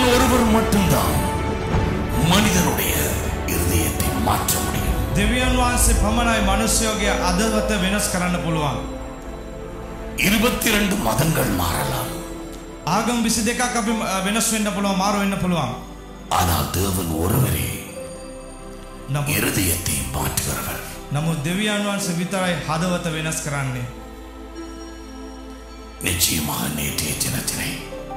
தேவன் ஒருவர் மட்டும்தான் மனிதனுடைய இருதயத்தை மாற்ற முடியும் දෙවියන් වහන්සේ පමණයි මනුෂ්‍යයෝගේ අදවත වෙනස් කරන්න පුළුවන්. இருபத்தி ரெண்டு மதங்கள் மாறலாம் ආගම් විසි දෙකක් අපි අ, වෙනස් වෙන්න පුළුවන් මාරු වෙන්න පුළුවන්. ஆனால் தேவன் ஒருவரே නමුත් இருதயத்தை மாற்றுகிறவர் නමුත් දෙවියන් වහන්සේ විතරයි හදවත වෙනස් කරන්නේ. நிச்சயமாக நேற்றைய தினத்திலே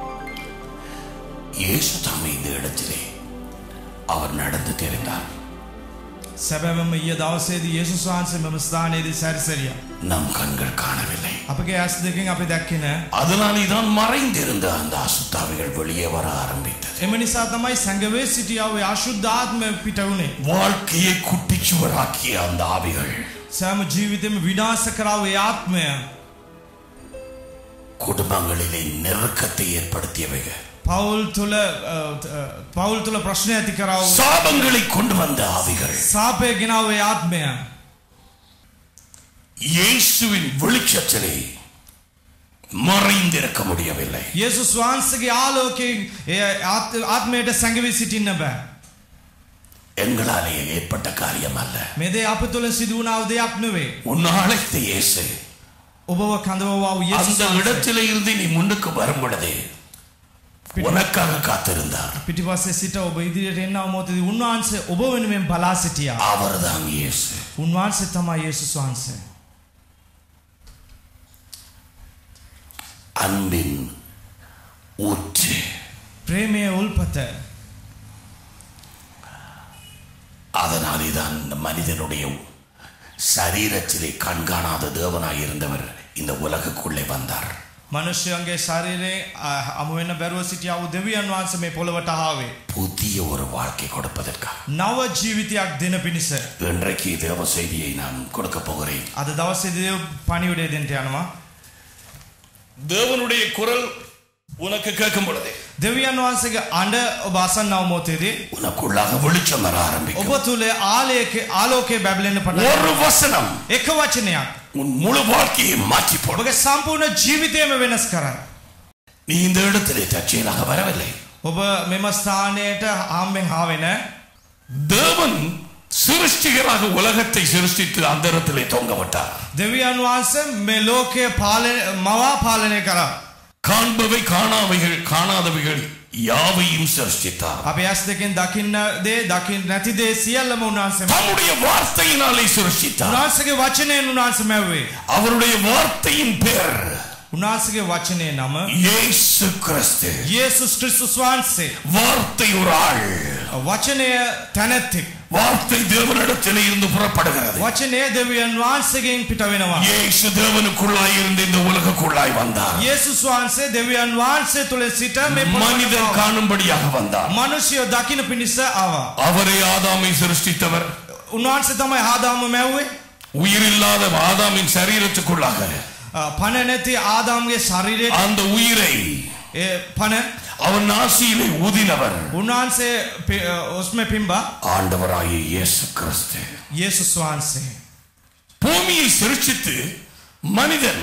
இயேசு தாமே இந்த இடத்திலே அவர் நடந்து தெரிந்தார் සැබැවම ඊය දවසේදී යේසුස් වහන්සේ මෙම ස්ථානයේදී සැරිසරියා. நம் கண்கள் காணவில்லை අපගේ ඇස් දෙකින් අපි දැක්කේ නෑ. அதனாலே தான் மறைந்திருந்த அந்த அசுத்தாவிகள் வெளியே வர ஆரம்பித்தது එම නිසා තමයි සැඟවේ සිටියාව අශුද්ධාත්ම පිට වුණේ. வாழ்க்கையை குட்டிச்சுவராக்கிய அந்த ஆவிகள் සෑම ජීවිතෙම විනාශ කරාව ඒ ආත්මය குடும்பங்களிலே நெருக்கத்தை ஏற்படுத்தியவைகள் පවුල් තුළ අ, අ, පවුල් තුළ ප්‍රශ්න ඇති කරාව சாபங்களை கொண்டு வந்த ஆவிகள் සාපය ගෙනාව ඒ ආත්මය. இயேசுவின் வெளிச்சத்திலே மறைந்திருக்க முடியவில்லை යේසුස් වහන්සේගේ ආලෝකයෙන් ඒ ආත්- ආත්මයට සැඟවී සිටින්න බෑ. எங்களாலே ஏற்பட்ட காரியம் அல்ல මේ දේ අප තුළ සිදුවනාව දෙයක් නෙවේ. உன்னை அழைத்த இயேசு ඔබව කඳවවාව அந்த යේසුස් වහන්සේ இடத்திலே இருந்து நீ முன்னுக்கு வரும் பொழுது உனக்காக காத்திருந்தார் පිටිපස්සේ සිට ඔබ ඉදිරියට එන්න මොහොතදී උන්වහන්සේ ඔබ වෙනුවෙන් බලා සිටියා. அவர்தான் இயேசு උන්වහන්සේ තමයි යේසුස් වහන්සේ. அன்பின் ஊற்று ප්‍රේමය උල්පත அதனாலே தான் இந்த மனிதனுடைய சரீரத்திலே கண்காணாத தேவனாய் இருந்தவர் இந்த உலகுக்குள்ளே வந்தார் මනුෂ්‍යයන්ගේ ශරීරයේ අමුවෙන්න බැරුව සිටියාව දෙවියන් වහන්සේ මේ පොළොවට ආවේ. புதிய ஒரு வாழ்க்கை கொடுப்பதற்காக නව ජීවිතයක් දෙන පිණිස. இன்றைக்கு தேவ செய்தியை நான் கொடுக்க போகிறேன் අද දවසේදී පණිවිඩය දෙන්න යනවා. தேவனுடைய குரல் உனக்கு கேட்கும் பொழுது දෙවියන් වහන්සේගේ අඬ ඔබ අසන්නව මොහොතේදී உனக்குள்ளாக வெளிச்சம் வர ஆரம்பிக்கும் ඔබ තුළ ආලයක ආලෝකයේ බැබලෙන්න පටන් ஒரு வசனம் එක වචනයක් உன் முழு வாழ்க்கையை மாற்றி போடும் ඔබගේ සම්පූර්ණ ජීවිතයම වෙනස් කරන්න. நீ இந்த இடத்திலே தற்செயலாக வரவில்லை ඔබ මෙම ස්ථානයට ආම්බෙන් හාවෙන தேவன் சிருஷ்டிகராக உலகத்தை சிருஷ்டித்து அந்த இடத்திலே தொங்க விட்டார் දෙවියන් වහන්සේ මේ ලෝකය පාලන මවා පාලනය කරා. காண்பவை காணாவைகள் காணாதவைகள் யாவையும் சிருஷ்டித்தார் අප ඇස් දෙකින් දකින්න දේ දකිින් නැති දේ සියල්ලම උන්වහන්සේ தம்முடைய வார்த்தையினாலே சிருஷ்டித்தார் උන්වහන්සගේ වචනයෙන් උන්වහන්ස මැව්වේ. அவருடைய வார்த்தையின் பேர் උන්වහන්සගේ වචනය නම இயேசு கிறிஸ்து යේසුස් ක්‍රිස්තුස් වහන්සේ. வார்த்தை ஒரு ஆள் වචනය තැනැත්තෙක්. வார்த்தை தேவனிடத்திலே இருந்து புறப்படுகிறது වචනය දෙවියන් වහන්සගෙන් පිට වෙනවා. இயேசு தேவனுக்குள்ளாய் இருந்து இந்த உலகுக்குள்ளாய் வந்தார் යේසුස් වහන්සේ දෙවියන් වහන්සේ තුළ සිට මේ மனிதன் காணும்படியாக வந்தார் මනුෂ්‍යය දකින පිණිස ආවා. அவரை ஆதாமை சிருஷ்டித்தவர் උන්වහන්සේ තමයි ආදාම මැව්වේ உயிரில்லாத ஆதாமின் சரீரத்துக்குள்ளாக පණ නැති ආදාම්ගේ ශරීරයට அந்த உயிரை ඒ පණ அவன் நாசியிலே ஊதினவர் උන්වහන්සේ පෙ- ඔස්ම පිම්බා ஆண்டவராகிய இயேசு கிறிஸ்து යේසුස් වහන්සේ. பூமியை சிருஷ்டித்து மனிதன்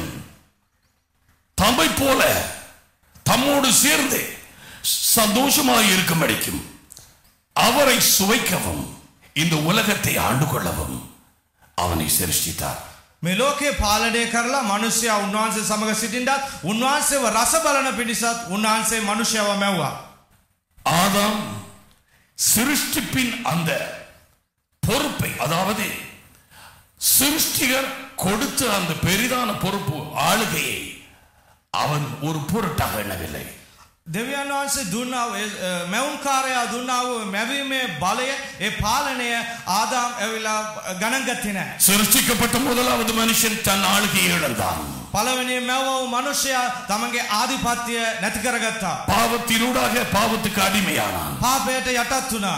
தம்மை போல தம்மோடு சேர்ந்து சந்தோஷமாய் இருக்கும்படிக்கும் அவரை சுவைக்கவும் இந்த உலகத்தை ஆண்டு கொள்ளவும் அவனை சிருஷ்டித்தார் මේ ලෝකේ පාලනය කරලා මනුෂ්‍යයා උන්වහන්සේ සමඟ සිටින්ටත් උන්වහන්සේව රස බලන පිණිසත් උන්වහන්සේ මනුෂ්‍යව මැව්වා. ஆதாம் சிருஷ்டிப்பின் அந்த பொறுப்பை அதாவது சிருஷ்டிகர் கொடுத்த அந்த பெரிதான பொறுப்பு ஆளுகையை அவன் ஒரு பொருட்டாக எண்ணவில்லை දෙවියන් වහන්සේ දුන්නාව මැවුම් කාරයා දුන්නාව මැවීමේ බලය ඒ පාලනය ආදාම් ඇවිලා ගණන්ගත්තේ නෑ. சிருஷ்டிக்கப்பட்ட முதலாவது மனுஷன் தன் ஆளுகையை இழந்தான் පළවෙනි මැව්වව මනුෂ්‍යයා තමන්ගේ ආධිපත්‍යය නැති කරගත්තා. பாவத்தினூடாக பாவத்துக்கு அடிமையானான் පාපයට යටත් වුණා.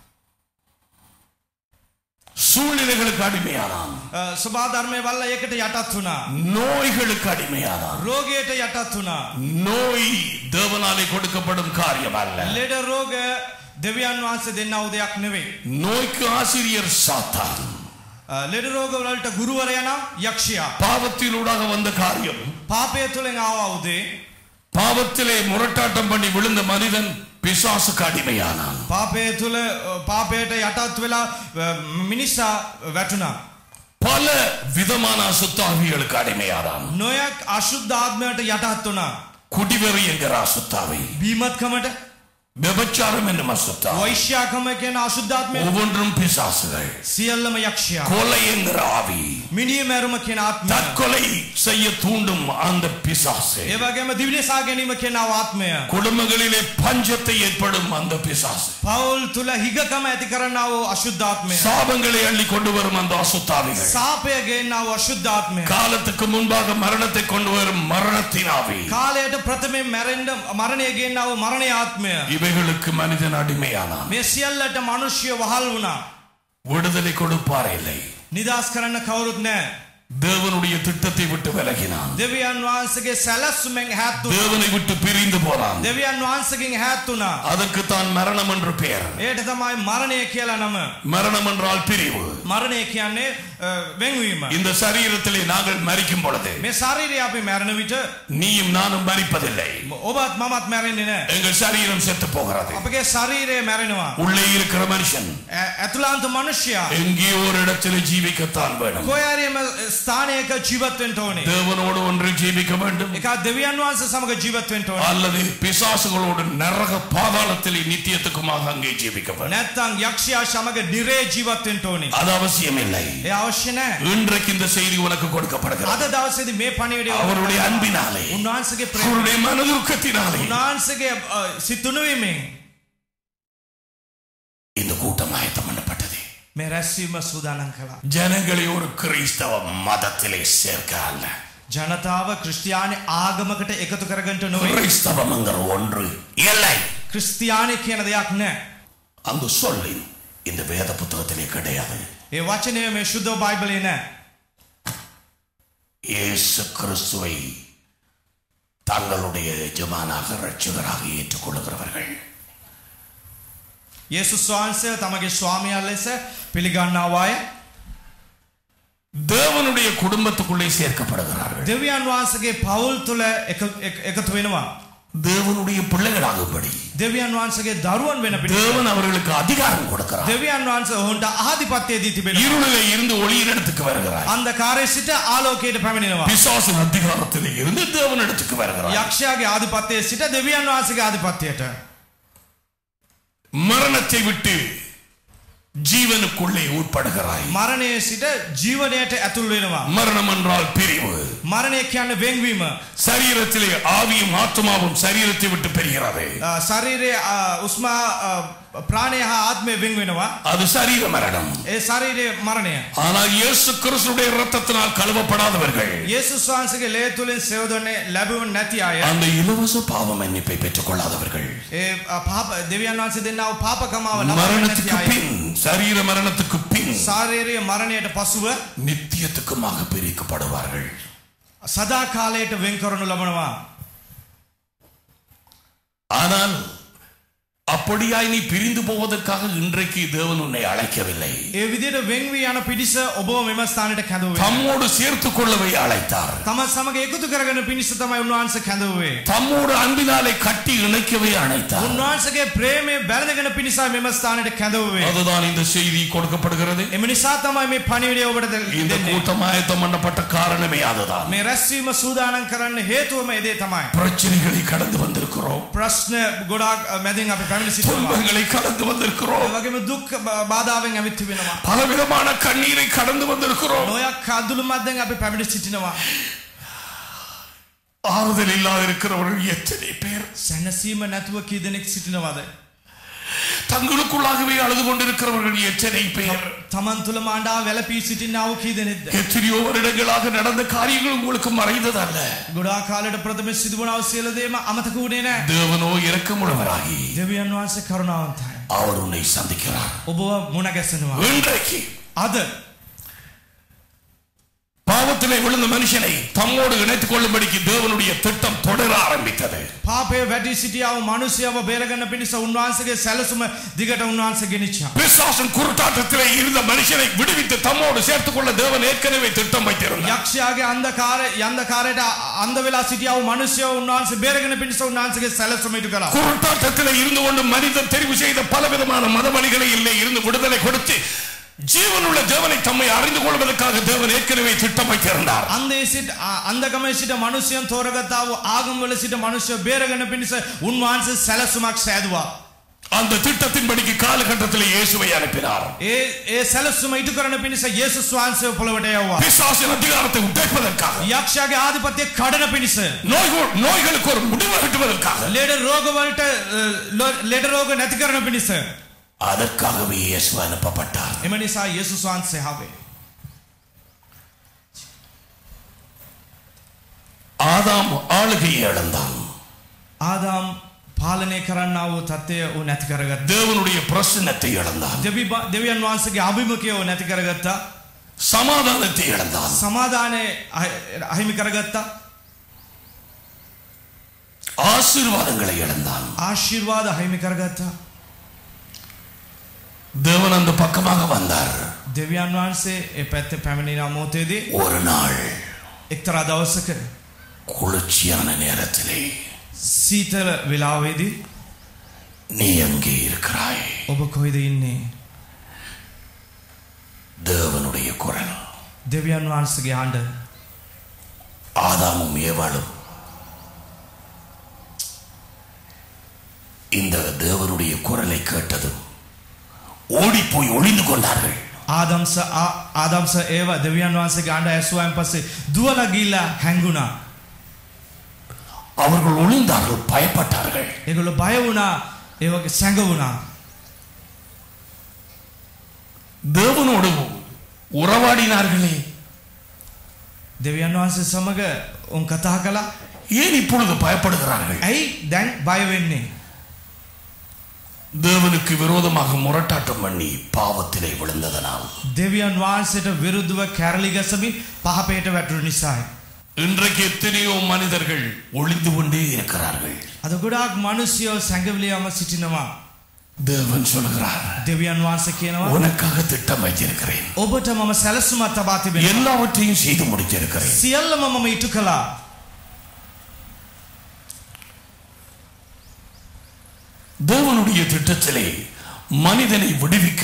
சூழ்நிலைகளுக்கு அடிமையானான் ස්වභාධර්මය වල්ල ඒකට යටත් වුණා. நோய்களுக்கு அடிமையானான் රෝගයට යටත් වුණා. நோய் தேவனாலே கொடுக்கப்படும் காரியம் அல்ல ලෙඩ රෝග දෙවියන් වහන්සේ දෙන්නව දෙයක් නෙවෙයි. நோய்க்கு ஆசிரியர் சாத்தான் ලෙඩ රෝගවලට ගුරුවරය නම් යක්ෂයා. பாவத்தினூடாக வந்த காரியம் පාපය තුළෙන් ආවවුදේ பாவத்திலே முரட்டாட்டம் பண்ணி விழுந்த மனிதன் பிசாசுக்கு அடிமையானான் පාපය තුළ අ, පාපයට යටත් වෙලා අ, මිනිසා වැටුණා. பல விதமான அசுத்தாவிகளுக்கு அடிமையானான் නොයක් අශුද්ධාත්මයට යටත් වුණා. குடிவெறி என்கிற அசுத்தாவி බීමත්කමට விபச்சாரம் என்னும் அசுத்தாவி වෛශ්‍යාකම කියන අශුද්ධාත්මය ஒவ்வொன்றும் பிசாசுகள் සියල්ලම යක්ෂයා. கொலை என்கிற ஆவி මිනිිය මැරුම කියන ආත්මය. தற்கொலை செய்ய தூண்டும் அந்த பிசாசு ඒවගේම දිවිනිසා ගැනීම කෙනාව ආත්මය. குடும்பங்களிலே பஞ்சத்தை ஏற்படும் அந்த பிசாசு පවුල් තුළ හිගකම ඇති කරන්නාව අශුද්ධාත්මය. சாபங்களை அள்ளி கொண்டு வரும் அந்த அசுத்தாவிகள் සාපය ගෙන්නාව අශුද්ධාත්මය. காலத்துக்கு முன்பாக மரணத்தை கொண்டு வரும் மரணத்தின் ஆவி කාලයට ප්‍රථමයෙන් මැරෙන්ඩ මරණය ගෙන්නාව මරණය ආත්මය. இவைகளுக்கு மனிதன் அடிமையானான் මේ සියල්ලට මනුෂ්‍ය වහල් වුණා. விடுதலை கொடுப்பார் இல்லை නිදස් කරන්න කවුරුත් නෑ. தேவனுடைய திட்டத்தை விட்டு விலகினான் දෙවියන් වහන්සගේ සැලස්සුමෙන් හැත්තු. தேவனை விட்டு பிரிந்து போனான் දෙවියන් வහන්සකින් හැත්තුනා. அதற்கு தான் மரணம் என்று பெயர் ඒයට තමයි මරණය කියලා නම. மரணம் என்றால் பிரிவு මරණය කියන්නේ අ, වෙන්වීම. இந்த சரீரத்திலே நாங்கள் மறிக்கும் பொழுது මේ ශරීරය අපි මැරණ විට நீயும் நானும் மறிப்பதில்லை ඔබත් මමත් මැරෙන්නේ නෑ. எங்கள் சரீரம் செத்து போகிறது අපගේ ශරීරය මැරෙනවා. உள்ளே இருக்கிற மனுஷன் ඇ- ඇතුලාන්ත මනුෂ්‍යයා எங்கே ஒரு இடத்தில் ஜீவிக்கத்தான் வேணும் කොයාරයම ස්ථානයක ජීවත්වෙන්ට ඕනේ. தேவனோடு ஒன்று ஜீவிக்க வேண்டும் එක දෙවියන් වහන්ස සමඟ ජීවත්වෙන්ට ඕන. அல்லது பிசாசுகளோடு நரக பாதாளத்திலே நித்தியத்துக்குமாக அங்கே ஜீவிக்க வேண்டும் නැත්තං යක්ෂයා සමඟ නිරේ ජීවත්වෙන්ට ඕනේ. அது அவசியம் இல்லை ඒ අවශ්‍ය නෑ. இன்றைக்கு இந்த செய்தி உனக்கு கொடுக்கப்படுகிறது අද දවසේදී මේ පණිවිඩය அவருடைய அன்பினாலே උන්වහන්සගේ ප්‍රේ அவருடைய மனதுக்கத்தினாலே උන්වහන්සගේ සිතුනුවීමෙන් இந்த கூட்டம் ஆயத்தம் பண்ணப்பட்டது මේ රැස්වීම සූදානන් කළා. ஜனங்களை ஒரு கிறிஸ்தவ மதத்திலே சேர்க்க அல்ல ජනතාව ක්‍රස්තියානි ආගමකට එකතු කරගට නොවේ. கிறிஸ்தவம்ங்கிற ஒன்று இல்லை ක්‍රස්තියානි කියන දෙයක් නෑ. அந்த சொல்லி இந்த வேத புத்தகத்திலே கிடையாது ඒ වචනය මේ ශුද්ධ බයිබලේ නෑ. இயேசு கிறிஸ்துவை தங்களுடைய எஜமானாக ரட்சகராக ஏற்றுக்கொள்கிறவர்கள் යේසුස් වහන්සේ තමගේ ස්වාමියල් ලෙස පිළිගන්නාවාය தேவனுடைய குடும்பத்துக்குள்ளே சேர்க்கப்படுகிறார்கள் දෙවියන් වහන්සගේ පවුල් තුළ එක- එක- එකතු වෙනවා. தேவனுடைய பிள்ளைகளாகும்படி දෙවියන් වහන්සගේ දරුවන් වෙන පිට தேவன் அவர்களுக்கு அதிகாரம் கொடுக்கிறார் දෙවියන් වහන්ස ඔහුන්ට ආධිපත්‍යය දී තිබෙන இருளிலே இருந்து ஒளியினிடத்துக்கு வருகிறார் අන්ද කාරය සිට ආලෝකයට පැමිණෙනවා. பிசாசின் அதிகாரத்திலே இருந்து தேவனிடத்துக்கு வருகிறார் යක්ෂයාගේ ආධිපත්‍යය සිට දෙවියන් වහන්සගේ ආධිපත්‍යයට. மரணத்தை விட்டு ஜீவனுக்குள்ளே உட்படுகிறாய் මරණය සිට ජීවනයට ඇතුල් වෙනවා. மரணம் என்றால் பிரிவு මරණය කියන්න වෙන්වීම. சரீரத்திலே ஆவியும் ஆத்மாவும் சரீரத்தை விட்டு பெறுகிறது අ, ශරීරය අ, උස්මා අ, ප්‍රාණය හා ආත්මය වෙන් වෙනවා. அது சரீர மரணம் ඒ ශරීරය මරණය. ஆனால் இயேசு கிறிஸ்துடைய ரத்தத்தினால் கழுவப்படாதவர்கள் යේසුස් වහන්සගේ ලේ තුළින් සෙවදන්නේ ලැබුවන් නැති අය. அந்த இலவச பாவ மன்னிப்பை பெற்றுக் கொள்ளாதவர்கள் ඒ අ, පාප දෙවියන් වහන්සේ දෙන්නාව පාපකමාව ලබන්නේ නැති மரணத்துக்கு අය. பின் சரீர மரணத்துக்கு பின் ශාරීරය මරණයට පසුව நித்தியத்துக்குமாக பிரிக்கப்படுவார்கள் සදා කාලයට වෙන් කරනු ලබනවා. ஆனால் அப்படியாய் நீ பிரிந்து போவதற்காக இன்றைக்கு தேவன் உன்னை அழைக்கவில்லை ඒ විදියට වෙන්වී යන පිඩිස ඔබ මෙම ස්ථානයට කැඳවේ. தம்மோடு சேர்த்துக் கொள்ளவை அழைத்தார் තම සමග එකතු කරගෙන පිණිස තමයි උන්වහන්සේ කැඳවේ. தம்மோடு அன்பினாலே கட்டி இணைக்கவே அழைத்தார் උන්වහන්සගේ ප්‍රේමය බැලදගෙන පිණිසා මෙම ස්ථානයට කැඳවේ. அதுதான் இந்த செய்தி கொடுக்கப்படுகிறது එම නිසා තමයි මේ පණිවිඩය ඔබට இந்த දෙන්නේ. கூட்டம் ஆயத்தம் பண்ணப்பட்ட காரணமே அதுதான் මේ රැස්වීම සූදානම් කරන්න හේතුවම එදේ තමයි. பிரச்சனைகளை கடந்து வந்திருக்கிறோம் ප්‍රශ්න ගොඩාක් අ, මැදින් අපි පැමිණි සිටිනවා. துன்பங்களை கடந்து வந்திருக்கிறோம் ඒ වගේම දුක් බ- බාධාවෙන් ඇවිත් තිබෙනවා. பலவிதமான கண்ணீரை கடந்து வந்திருக்கிறோம் නොයක් කදුළු මැද්දෙන් අපි පැමිණි සිටිනවා. ஆறுதல் இல்லாத இருக்கிறவர்கள் எத்தனை பேர் සැනසීම නැතුව කී දෙනෙක් සිටිනවද? தங்களுக்குள்ளாகவே அழுது கொண்டிருக்கிறவர்கள் எத்தனை பேர் තමන් තුළ මාණ්ඩා වැලපී සිටින්නාව කී දෙනෙක්ද? எத்தனையோ வருடங்களாக நடந்த காரியங்கள் உங்களுக்கு மறைந்ததல்ல ගොඩා කාලට ප්‍රථම සිදුවනාව සියලු දේම අමතක වුණේ නැහැ. தேவனோ இரக்கமுள்ளவராகி දෙවියන් වහන්සේ කරුණාවන්තයි. அவர் உன்னை சந்திக்கிறார் ඔබව මුණ ගැසෙනවා. இன்றைக்கு අද பாவத்திலே விழுந்த மனுஷனை தம்மோடு இணைத்துக் கொள்ளும்படிக்கு தேவனுடைய திட்டம் தொடர ஆரம்பித்தது පාපය වැඩි සිටියාව මනුෂ්‍යව බේරගන්න පිණිස උන්වහන්සේගේ සැලසුම දිගට උන්වහන්සේ ගෙනනිච්චා. பிசாசன் குருட்டாட்டத்திலே இருந்த மனுஷனை விடுவித்து தம்மோடு சேர்த்துக் கொள்ள தேவன் ஏற்கனவே திட்டம் வைத்திருந்தார் යක්ෂයාගේ අන්දකාර යන්දකාරයට අන්ද වෙලා සිටියාව මනුෂ්‍යව උන්වහන්සේ බේරගෙන පිණිස උන්වහන්සේගේ සැලසුම ඉටු කළා. குருட்டாட்டத்திலே இருந்து கொண்டு மனிதன் தெரிவு செய்த பலவிதமான மதவழிகளை இல்லை இருந்து விடுதலை கொடுத்து ஜீவனுள்ள தேவனை தம்மை அறிந்து கொள்வதற்காக தேவன் ஏற்கனவே திட்டம் வைத்திருந்தார் අන්දේ සිට අන්දකමේ සිට මනුෂ්‍යයන් තෝරගතාව ආගම්වල සිට මනුෂ්‍ය බේරගෙන පිණිස උන්වහන්සේ සැලසුමක් සෑදවා. அந்த திட்டத்தின்படிக்கு காலகட்டத்தில் இயேசுவை அனுப்பினார் ඒ ඒ සැලසුම ඉටු කරන පිණිස යේසුස් වහන්සේ පොළවට යවවා. பிசாசின் அதிகாரத்தை உடைப்பதற்காக යක්ෂයාගේ ආධිපත්‍ය කඩන පිණිස நோய்கள் நோய்களுக்கு ஒரு முடிவு கட்டுவதற்காக ලෙඩ රෝගවලට අ, ලො- ලෙඩ රෝග නැති කරන පිණිස அதற்காகவே இயேசு அனுப்பப்பட்டார் එම නිසා යේසුස් වහන්සේ හවේ. ஆதாம் ஆளுகையை இழந்தான் ආදාම් පාලනය කරන්න වූ තත්ත්වය ඌ නැති කරගත්. தேவனுடைய பிரசன்னத்தை இழந்தான் දෙවි දෙවියන් වහන්සගේ අභිමකය ඌ නැති කරගත්තා. சமாதானத்தை இழந்தான் සමාධානය අහි- අහිමි කරගත්තා. ஆசீர்வாதங்களை இழந்தான் ආශිර්වාද අහිමි කරගත්තා. தேவன் அந்த பக்கமாக வந்தார் දෙවියන් වහන්සේ ඒ පැත්ත පැමිණින මෝතේදී ஒரு நாள் එක්තරා දවසක குளிர்ச்சியான நேரத்திலே සීතල වෙලාවේදී நீ எங்கே இருக்கிறாய் ඔබ කොයිද ඉන්නේ. தேவனுடைய குரல் දෙවියන් වහන්සගේ ආණ්ඩ ஆதாமும் ஏவாளும் இந்த தேவனுடைய குரலை கேட்டதும் ஓடி போய் ஒளிந்து கொண்டார்கள் ආදම්ස ආ- ආදම්ස ඒව දෙවියන් වහන්සගේ ආණ්ඩ ඇස්වායන් පස්සේ දුවල ගිල්ල හැංගුණා. அவர்கள் ஒளிந்தார்கள் பயப்பட்டார்கள் ඒගොල්ල බය වුණා ඒවගේ සැඟ වුණා. தேவனோடு உறவாடினார்களே දෙවියන් වහන්සේ සමග උන් කතා කළා ஏன் இப்பொழுது பயப்படுகிறார்கள் ඇයි දැන් බය වෙන්නේ. தேவனுக்கு விரோதமாக முரட்டாட்டம் பண்ணி பாவத்திலே விழுந்ததனால் දෙවියන් වහන්සේට විරුද්ධව කැරලි ගසමින් පහපේට වැටුණු නිසායි. இன்றைக்கு எத்தனையோ மனிதர்கள் ஒளிந்து கொண்டே இருக்கிறார்கள் අද ගොඩාක් මනුස්්‍යයෝ සැඟවලියම සිටිනවා. தேவன் சொல்கிறார் දෙවියන් වහන්ස කියනවා உனக்காக திட்டம் வைத்திருக்கிறேன் ඔබට මම සැලසුමත් තබා තිබෙන. எல்லாவற்றையும் செய்து முடித்திருக்கிறேன் සියල්ලම මම ඉටු කළා. தேவனுடைய திட்டத்திலே மனிதனை விடுவிக்க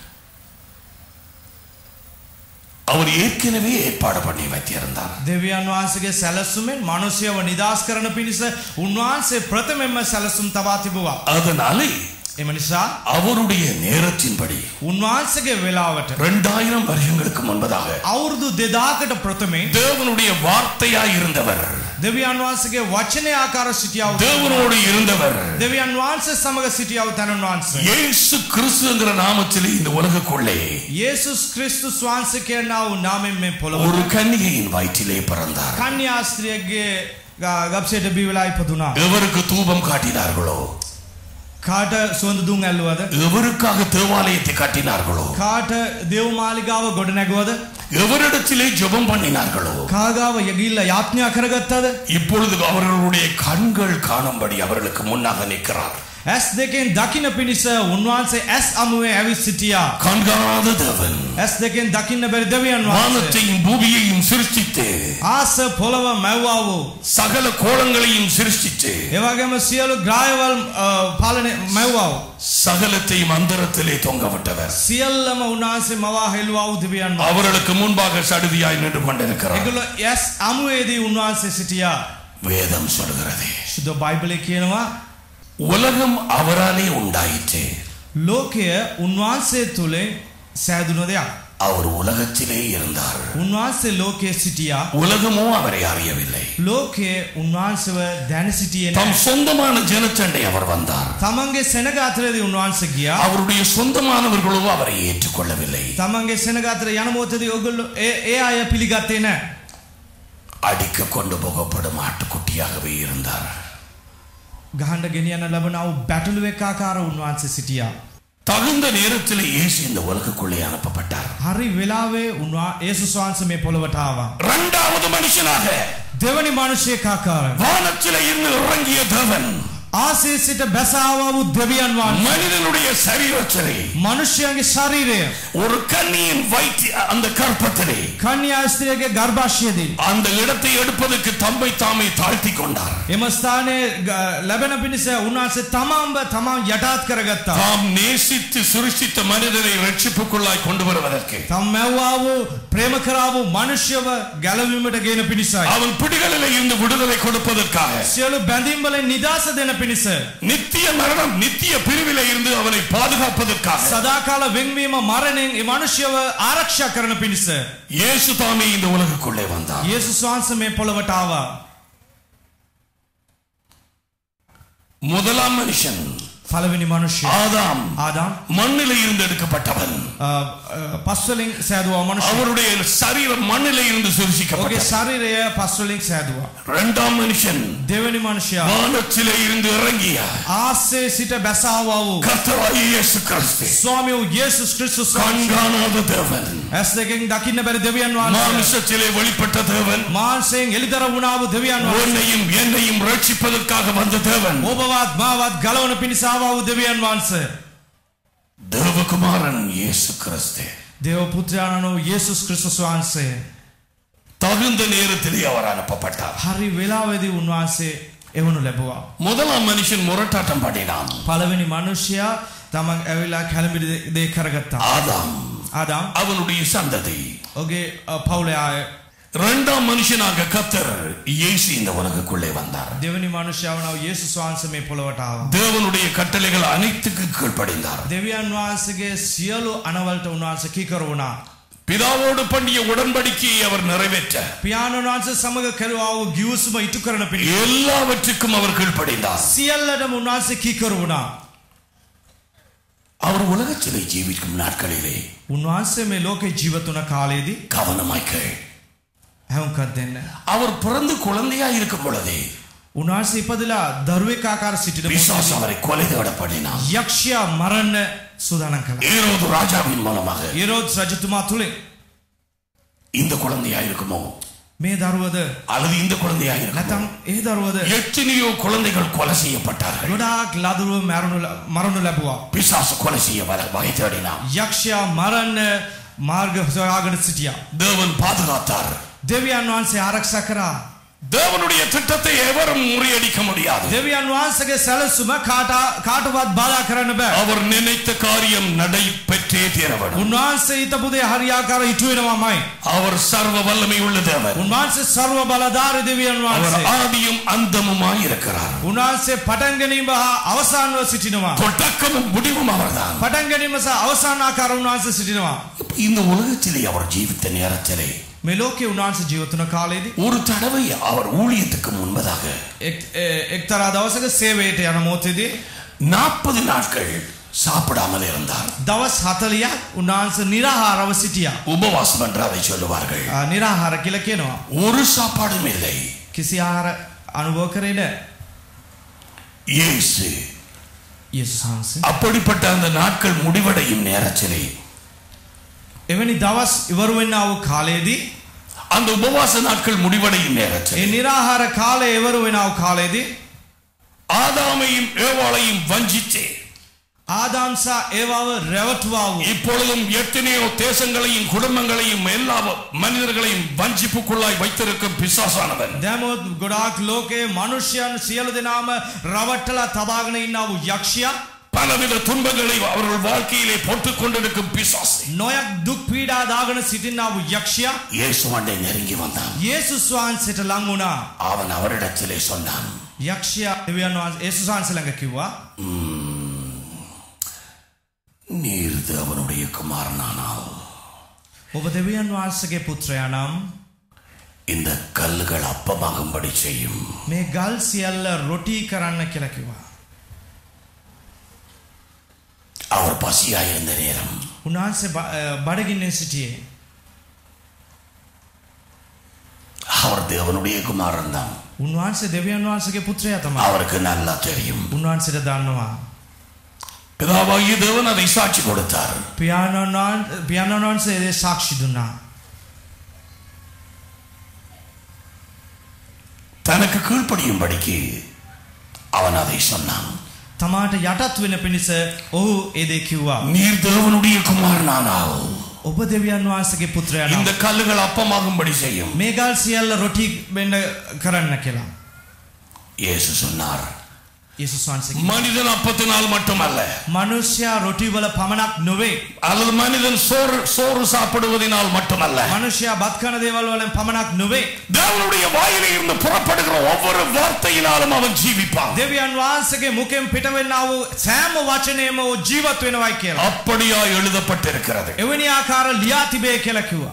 அவர் ஏற்கனவே ஏற்பாடு பண்ணி வைத்திருந்தார் දෙවියන් වහන්සගේ සැලසුමෙන් මනුස්්‍යව නිදස් කරන පිණිස උන්වහන්සේ ප්‍රථමෙන්ම සැලසුම් තබා තිබවා. அதனாலே එම නිසා அவருடைய நேரத்தின்படி උන්වහන්සගේ වෙලාවට இரண்டாயிரம் வருஷங்களுக்கு முன்பதாக අවුරුදු දෙදාකට ප්‍රථමේ தேவனுடைய வார்த்தையாய் இருந்தவர் දෙවියන් වහන්සගේ වචනය ආකාර සිටියාව தேவனோடு இருந்தவர் දෙවියන් වහන්සේ සමඟ සිටියාව තැනන් වහන්සේ. இயேசு கிறிஸ்து என்கிற நாமத்திலே இந்த உலகுக்குள்ளே යේසුස් ක්‍රිස්තුස් වහන්සේ කියන්නාව නාමෙන් මේ පොළොව ஒரு கன்னிகையின் வயிற்றிலே பிறந்தார் කන්‍යාස්ත්‍රියගේ ගබ්සයට බිවෙලා ඉපදුනා. எவருக்கு தூபம் காட்டினார்களோ කාට සුවඳ දුම් ඇල්ලුවද. எவருக்காக தேவாலயத்தை கட்டினார்களோ කාට දෙව්මාලිගාව ගොඩ නැගුවද. எவரிடத்திலே ஜெபம் பண்ணினார்களோ කාගාව යගිල්ල යාත්ඥා කරගත්තද. இப்பொழுது அவர்களுடைய கண்கள் காணும்படி அவர்களுக்கு முன்னாக நிற்கிறார் ඇස් දෙකෙන් දකින පිණිස උන්වහන්සේ ඇස් අමුවේ ඇවිත් සිටියා. கண்காணாத தேவன் ඇස් දෙකෙන් දකින්න බැරි දෙවියන් වහන්සේ. வானத்தையும் பூமியையும் சிருஷ்டித்து ආස පොළව මැව්වා වූ. சகல கோலங்களையும் சிருஷ்டித்து ඒවගේම සියලු ග්‍රායවල් පාලනය මැව්වා වූ. சகலத்தையும் அந்தரத்திலே தொங்கவிட்டவர் සියල්ලම උන්වහන්සේ මවා හෙල්වා වූ දෙවියන් වහන්සේ. அவர்களுக்கு முன்பாக சடுதியாய் நின்று கொண்டிருக்கிறார் එගොල්ලෝ ඇස් අමුවේදී උන්වහන්සේ සිටියා. வேதம் சொல்கிறது සුද බයිබලය කියනවා உலகம் அவராலே உண்டாயிற்று ලෝකය උන්වහන්සේ තුළින් සෑදුන දෙයක්. அவர் உலகத்திலே இருந்தார் උන්වහන්සේ ලෝකයේ සිටියා உலகமோ அவரை அறியவில்லை ලෝකයේ උන්වහන්සව දැන සිටිය தம் சொந்தமான ஜனச்சண்டை அவர் வந்தார் තමන්ගේ සෙනගාතරදී උන්වහන්ස ගියා அவருடைய சொந்தமானவர்களோ அவரை ஏற்றுக்கொள்ளவில்லை තමන්ගේ සෙනගාතර යනමෝතදී ඔගොල්ලො ඒ ඒ අය පිළිගත්තේ නෑ அடிக்க கொண்டு போகப்படும் ஆட்டுக்குட்டியாகவே இருந்தார் ගහන්ඩ ගෙනියන්න ලබනාව බැටලුව එක්කාකාර උන්වහන්සේ සිටියා தகுந்த நேரத்தில் இயேசு இந்த உலகுக்குள்ளே அனுப்பப்பட்டார் හරි වෙලාවේ උන්වා ඒසුස් වහන්සේ මේ පොළොවට ආවා. இரண்டாவது மனுஷனாக දෙවනි මිනිසෙක් ආකාරයෙන් வானத்திலே இருந்து இறங்கிய தேவன் ආසේ සිට බැසාවා වූ දෙවියන් වහන්සේ மனிதனுடைய சரீரத்திலே මිනිසයාගේ ශරීරය ஒரு கன்னியின் வயிற்று அந்த கற்பத்திலே කන්‍යා ස්ත්‍රියගේ ගර්භාෂයේදී அந்த இடத்தை எடுப்பதற்கு தம்மை தாமே தாழ்த்தி கொண்டார் එම ස්ථානයේ ග- ලැබෙන පිණිස උන්වහන්සේ තමාම්බ තමන් යටාත් කරගත්තා. தாம் நேசித்து சிருஷ்டித்த மனிதனை ரட்சிப்புக்குள்ளாய் கொண்டு வருவதற்கு තම මැව්වා වූ ප්‍රේම කරා වූ මනුෂ්‍යව ගැලවීමට ගෙන පිණිසයි. அவன் பிடிகளிலே இருந்து விடுதலை கொடுப்பதற்காக සියලු බැඳීම් වලින් නිදාස දෙන පිණිස நித்திய மரணம் நித்திய பிரிவிலே இருந்து அவனை பாதுகாப்பதற்காக සදාකාල වෙන්වීම මරණයෙන් ඒ මනුෂ්‍යව ආරක්ෂා කරන පිණිස இயேசு தாமே இந்த உலகுக்குள்ளே வந்தார் යේසුස් වහන්සේ මේ පොළවට ආවා. முதலாம் மனுஷன் පළවෙනි මනුෂ්‍යයා ஆதாம் ආදාම් மண்ணிலே இருந்து எடுக்கப்பட்டவன் අ, අ, පස්වලින් සෑදුවා මනුෂ්‍ය. அவருடைய சரீரம் மண்ணிலே இருந்து ඔගේ சிருஷிக்கப்பட்டது ශරීරය පස්වලින් සෑදුවා. இரண்டாம் மனுஷன் දෙවනි මනුෂ්‍යයා வானத்திலே இருந்து இறங்கிய ආස්සේ සිට බැසාවා වූ கர்த்தராகிய இயேசு கிறிஸ்து ස්වාමී වූ යේසුස් ක්‍රිස්තුස් கண்காணாத தேவன் ඇස් දෙකෙන් දකින්න බැරි දෙවියන් වහන්සේ மாமிசத்திலே வெளிப்பட்ட தேவன் මාංශයෙන් එළිදර වුණා වූ දෙවියන් වහන්සේ உன்னையும் என்னையும் ரட்சிப்பதற்காக வந்த தேவன் ඔබවත් මාවත් ගලවන පිණිස ආවා වූ දෙවියන් වහන්සේ தேவகுமாரன் இயேசு கிறிஸ்து දේව පුත්‍රයාණන් වූ යේසුස් ක්‍රිස්තුස් වහන්සේ தகுந்த நேரத்திலே அவர் அனுப்பப்பட்டார் හරි වෙලාවේදී උන්වහන්සේ එවනු ලැබුවා முதலாம் மனுஷன் முரட்டாட்டம் பண்ணினான் පළවෙනි මිනිසයා තමන් ඇවිල්ලා කැළඹිලි දේ කරගත්තා ஆதாம் ආදාම් அவனுடைய சந்ததி ඔගේ අ, පවුලේ ආය இரண்டாம் மனுஷனாக கத்தர் இயேசு இந்த உலகுக்குள்ளே வந்தார் දෙවනි මනුෂ්‍යව නව යේසුස් වහන්සේ මේ පොළවට ආවා தேவனுடைய கட்டளைகள் அனைத்துக்கு கீழ்ப்படிந்தார் දෙවියන් වහන්සේගේ සියලු අනවලට උන්වහන්සේ කීකර වුණා பிதாவோடு பண்ணிய உடன்படிக்கையை அவர் நிறைவேற்ற පියාණන් වහන්සේ සමග කෙරුවා වූ ගිවිසුම ඉටු කරන පිණිස எல்லாவற்றுக்கும் அவர் கீழ்ப்படிந்தார் සියල්ලටම උන්වහන්සේ කීකර වුණා அவர் உலகத்திலே ஜீவிக்கும் நாட்களிலே උන්වහන්සේ මේ ලෝකේ ජීවත් වුණ කාලයේදී கவனமாய் கேள் හැවුම්කත් දෙන්න அவர் பிறந்து குழந்தையா இருக்கும் பொழுதே උන්වහන්සේ ඉපදලා දරුවෙක් ආකාර සිටින பிசாசு அவரை கொலை தேடப்படினான் යක්ෂයා මරන්න සූදානම් කළා. ஏரோது ராஜாவின் மூலமாக ඊරෝද් රජතුමා තුලින් இந்த குழந்தையா இருக்குமோ මේ දරුවද அல்லது இந்த குழந்தையா இருக்குமோ නැතම් ඒ දරුවද எத்தனையோ குழந்தைகள் கொலை செய்யப்பட்டார்கள் ගොඩාක් ලදරුව මැරුණු ල- මරණු ලැබුවා. பிசாசு கொலை செய்ய வர- வகை தேடினான் යක්ෂයා මරන්න මාර්ග සොයාගෙන සිටියා. தேவன் பாதுகாத்தார் දෙවියන් වහන්සේ ආරක්ෂා කරා. தேவனுடைய திட்டத்தை எவரும் முறியடிக்க முடியாது දෙවියන් වහන්සේගේ සැලසුම කාට කාටවත් බාධා කරන්න බෑ. அவர் நினைத்த காரியம் நடைபெற்றே தீரவேண்டும் උන්වහන්සේ හිතපු දේ හරියාකාර ඉටු වෙනවාමයි. அவர் சர்வ வல்லமை உள்ள தேவன் උන්වහන්සේ ਸਰව බලධාරී දෙවියන් அவர் වහන්සේ. ஆதியும் அந்தமுமாய் இருக்கிறார் උන්වහන්සේ පටන් ගැනීම හා අවසානව සිටිනවා. தொடக்கமும் முடிவும் அவர்தான் පටන් ගැනීම සහ අවසාන ආකාර උන්වහන්සේ සිටිනවා. இப்ப இந்த உலகத்திலே அவர் ஜீவித்த நேரத்திலே මේ ලෝකේ උන්වහන්සේ ජීවත් වුණ කාලේදී ஒரு தடவை அவர் ஊழியத்துக்கு முன்பதாக එක්- ඒ- එක්තරා දවසක සේවයට යන මොහොතේදී நாற்பது நாட்கள் சாப்பிடாமல் இருந்தார் දවස් 40ක් උන්වහන්සේ निराහාරව සිටියා. உபவாசம் என்று அதை சொல்லுவார்கள் ආ, निराහාර කියලා කියනවා. ஒரு சாப்பாடும் இல்லை කිසි ආහාර අනුභව කරේ නැහැ. இயேசு යේසුස් වහන්සේ. அப்படிப்பட்ட அந்த நாட்கள் முடிவடையும் நேரத்திலே එවැනි දවස් ඉවර වෙන්නා වූ කාලයේදී அந்த உபவாச நாட்கள் முடிவடையும் ඒ நேரத்தில் निराහාර කාලය ඉවර වෙනා වූ කාලයේදී ஆதாமையும் ஏவாளையும் வஞ்சித்து ආදාම් සහ ඒවාව රැවටුවා වූ இப்பொழுதும் எத்தனையோ தேசங்களையும் குடும்பங்களையும் எல்லா மனிதர்களையும் வஞ்சிப்புக்குள்ளாய் வைத்திருக்கும் பிசாசானவன் දැමොත් ගොඩාක් ලෝකයේ මනුෂ්‍යයන් සියලු දෙනාම රවට්ටලා තබාගෙන ඉන්නා වූ යක්ෂයා பலவித துன்பங்களை அவர்கள் வாழ்க்கையிலே போட்டுக் கொண்டிருக்கும் பிசாசு නොයක් දුක් පීඩා දාගෙන සිටින්නා වූ යක්ෂයා இயேசுவண்டை நெருங்கி வந்தான் යේසුස් වහන්සේට ලං වුණා. அவன் அவரிடத்திலே சொன்னான் යක්ෂයා දෙවියන් වහන්සේ යේසුස් වහන්සේ ළඟ කිව්වා நீர் அவனுடைய குமாரனானால் ඔබ දෙවියන් වහන්සේගේ පුත්‍රයා නම් இந்த கல்லுகள் அப்பமாகும்படி செய்யும் මේ ගල් සියල්ල රොටි කරන්න කියලා කිව්වා. அவர் பசியாயிருந்த நேரம் උන්වහන්සේ බ- අ, බඩගින්නේ සිටියේ. அவர் தேவனுடைய குமாரன் தான் උන්වහන්සේ දෙවියන් වහන්සේගේ පුත්‍රයා තමයි. அவருக்கு நல்லா தெரியும் උන්වහන්සේට දන්නවා. பிதாவாகிய தேவன் அதை சாட்சி கொடுத்தார் පියාණන් වහන්- පියාණන් වහන්සේ ඒ සාක්ෂි දුන්නා. தனக்கு கீழ்ப்படியும்படிக்கு அவன் அதை சொன்னான் තමාට යටත් වෙන පිණිස ඔහු එදේ කිව්වා. நீர் தேவனுடைய குமாரனானாவ் ඔබ දෙවියන් වහන්සගේ පුත්‍රයන. இந்த கல்லுகள் அப்பமாகும்படி செய்யும் මේගල් සියල්ල රොටි බෙන්ඩ කරන්න කියලා. இயேசு சொன்னார் යේසුස් වහන්සේ மனிதன் அப்பத்தினால் மட்டுமல்ல මනුෂ්‍යයා රොටිවල පමණක් නොවේ. அல்லது மனிதன் சோறு சோறு சாப்பிடுவதனால் மட்டுமல்ல මනුෂ්‍යයා බත් කන දේවල් වලින් පමණක් නොවේ. தேவனுடைய வாயிலே இருந்து புறப்படுகிற ஒவ்வொரு வார்த்தையினாலும் அவன் ஜீவிப்பான் දෙවියන් වහන්සේගේ මුකෙන් පිටවෙන්නා වූ සෑම වචනයම ඔහු ජීවත් වෙනවයි කියලා. அப்படியா எழுதப்பட்டிருக்கிறது එවැනි ආකාර ලියා තිබේ කියලා කිව්වා.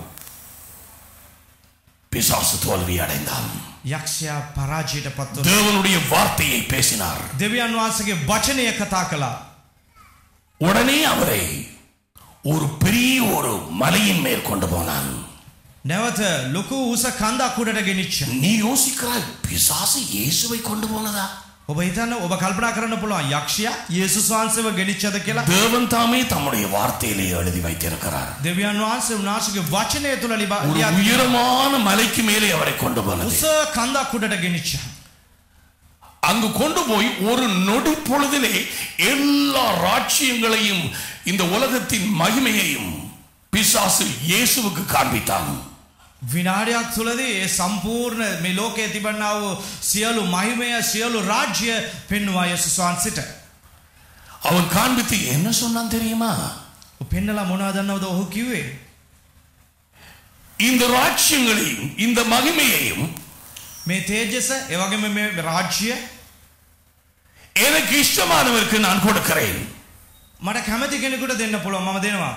பிசாசு தோல்வி அடைந்தான் යක්ෂයා පරාජයට පත් වුණා. தேவனுடைய வார்த்தையை பேசினார் දෙවියන් වහන්සේගේ වචනය කතා කළා. உடனே அவரை ஒரு பெரிய ஒரு மலையின் மேல் கொண்டு போனான் නැවත ලොකු උස කන්දක් උඩට ගෙනිච්ච. நீ யோசிக்கிறாய் பிசாசு இயேசுவை கொண்டு போனதா ඔබ හිතන්න ඔබ කල්පනා කරන්න පුළුවන් යක්ෂයා යේසුස් වහන්සේව ගෙනිච්චද කියලා. தேவன் தாமே தம்முடைய வார்த்தையிலே எழுதி வைத்திருக்கிறார் දෙවියන් වහන්සේ උන්වහන්සේගේ වචනය තුල ලිබා ஒரு ලියා உயரமான மலைக்கு மேலே அவரை கொண்டு போனது උස කන්දක් උඩට ගෙනිච්ච. அங்கு கொண்டு போய் ஒரு நொடி பொழுதிலே எல்லா ராட்சியங்களையும் இந்த உலகத்தின் மகிமையையும் பிசாசு இயேசுவுக்கு காண்பித்தான் විනාඩයක් තුළදී ඒ සම්පූර්ණ මේ ලෝකයේ තිබන්නා වූ සියලු මහිමය සියලු රාජ්‍ය පෙන්වා යේසුස් වහන්සේට. அவன் காண்பித்து என்ன சொன்னான் தெரியுமா ඔහු පෙන්නලා මොනවද දන්නවද ඔහු කිව්වේ? இந்த ராட்சியங்களையும் இந்த மகிமையையும் මේ තේජස ඒ වගේම මේ රාජ්‍ය எனக்கு இஷ்டமானவருக்கு நான் கொடுக்கிறேன் මට කැමති කෙනෙකුට දෙන්න පුළුවන් මම දෙනවා.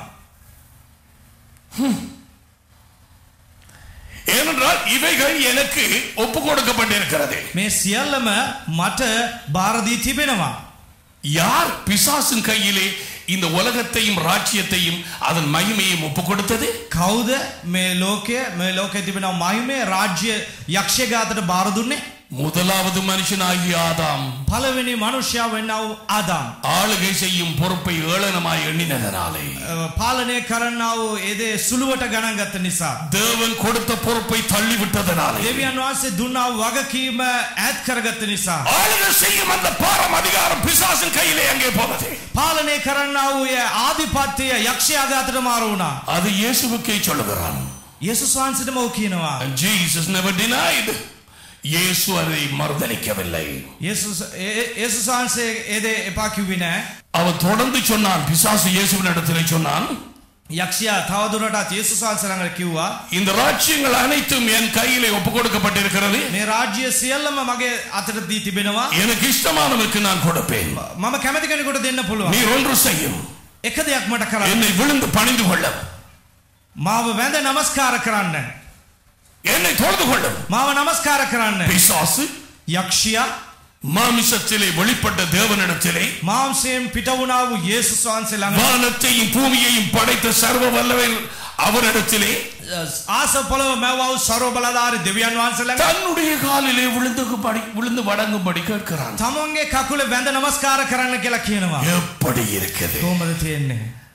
ஏனென்றால் இவைகள் எனக்கு ஒப்பு கொடுக்கப்பட்டிருக்கிறது මේ සියල්ලම මට බාරදී තිබෙනවා. யார் பிசாசின் கையிலே இந்த உலகத்தையும் ராஜ்யத்தையும் அதன் மகிமையும் ஒப்பு கொடுத்தது කවුද මේ ලෝකය මේ ලෝකයේ තිබෙන මහිමය රාජ්‍ය යක්ෂය ගාතට බාර දුන්නේ? முதலாவது மனுஷனாகிய ஆதாம் පළවෙනි මනුෂ්‍යයා වෙන්නා වූ ආදාම්. ஆளுகை செய்யும் பொறுப்பை ஏளனமாய் எண்ணினதனாலே අ, පාලනය කරන්නා වූ ඒදේ සුළුවට ගණන් ගත්ත නිසා. தேவன் கொடுத்த பொறுப்பை தள்ளிவிட்டதனாலே දෙවියන් වහන්සේ දුන්නා වූ වගකීම ඈත් කරගත්ත නිසා. ஆளுகை செய்யும் அந்த பாரம் அதிகாரம் பிசாசின் கையிலே அங்கே போனது පාලනය කරන්නා වූ ඒ ආධිපත්‍යය යක්ෂයාගේ අතට මාරු වුණා. அது இயேசுவுக்கே சொல்லுகிறான் යේසුස් වහන්සේටම ඔහු කියනවා. And Jesus never denied இயேசு அதை மறுதளிக்கவில்லை යේසුස් ඒ- ඒ- යේසුස් වහන්සේ ඒදේ එපා කිව්වේ නෑ. அவன் தொடர்ந்து சொன்னான் பிசாசு இயேசுவின் இடத்திலே சொன்னான் යක්ෂයා තවදුරටත් යේසුස් වහන්සේ ළඟට කිව්වා இந்த ராஜ்யங்கள் அனைத்தும் என் கையிலே ஒப்பு கொடுக்கப்பட்டிருக்கிறது මේ රාජ්‍ය සියල්ලම මගේ අතට දී තිබෙනවා. எனக்கு இஷ்டமானவருக்கு நான் கொடுப்பேன் මම කැමති කෙනෙකුට දෙන්න පුළුවන්. நீர் ஒன்று செய்யும் එක දෙයක් මට කරන්න. என்னை விழுந்து பணிந்து கொள்ள මාව වැඳ නමස්කාර කරන්න. என்னை தொழுது கொள்ளும் මාව නමස්කාර කරන්න. பிசாசு යක්ෂයා மாமிசத்திலே வெளிப்பட்ட தேவனிடத்திலே මාංසයෙන් පිට වුණා වූ යේසුස් වහන්සේ ළඟ வானத்தையும் பூமியையும் படைத்த சர்வ வல்லவர் அவரிடத்திலே ආස පොළව මැව්වා වූ ਸਰව බලධාරි දෙවියන් වහන්සේ ළඟ தன்னுடைய காலிலே விழுந்து படி விழுந்து வணங்கும்படி கேட்கிறான் තමන්ගේ කකුල වැඳ නමස්කාර කරන්න කියලා කියනවා. எப்படி இருக்குது කොහොමද තියෙන්නේ?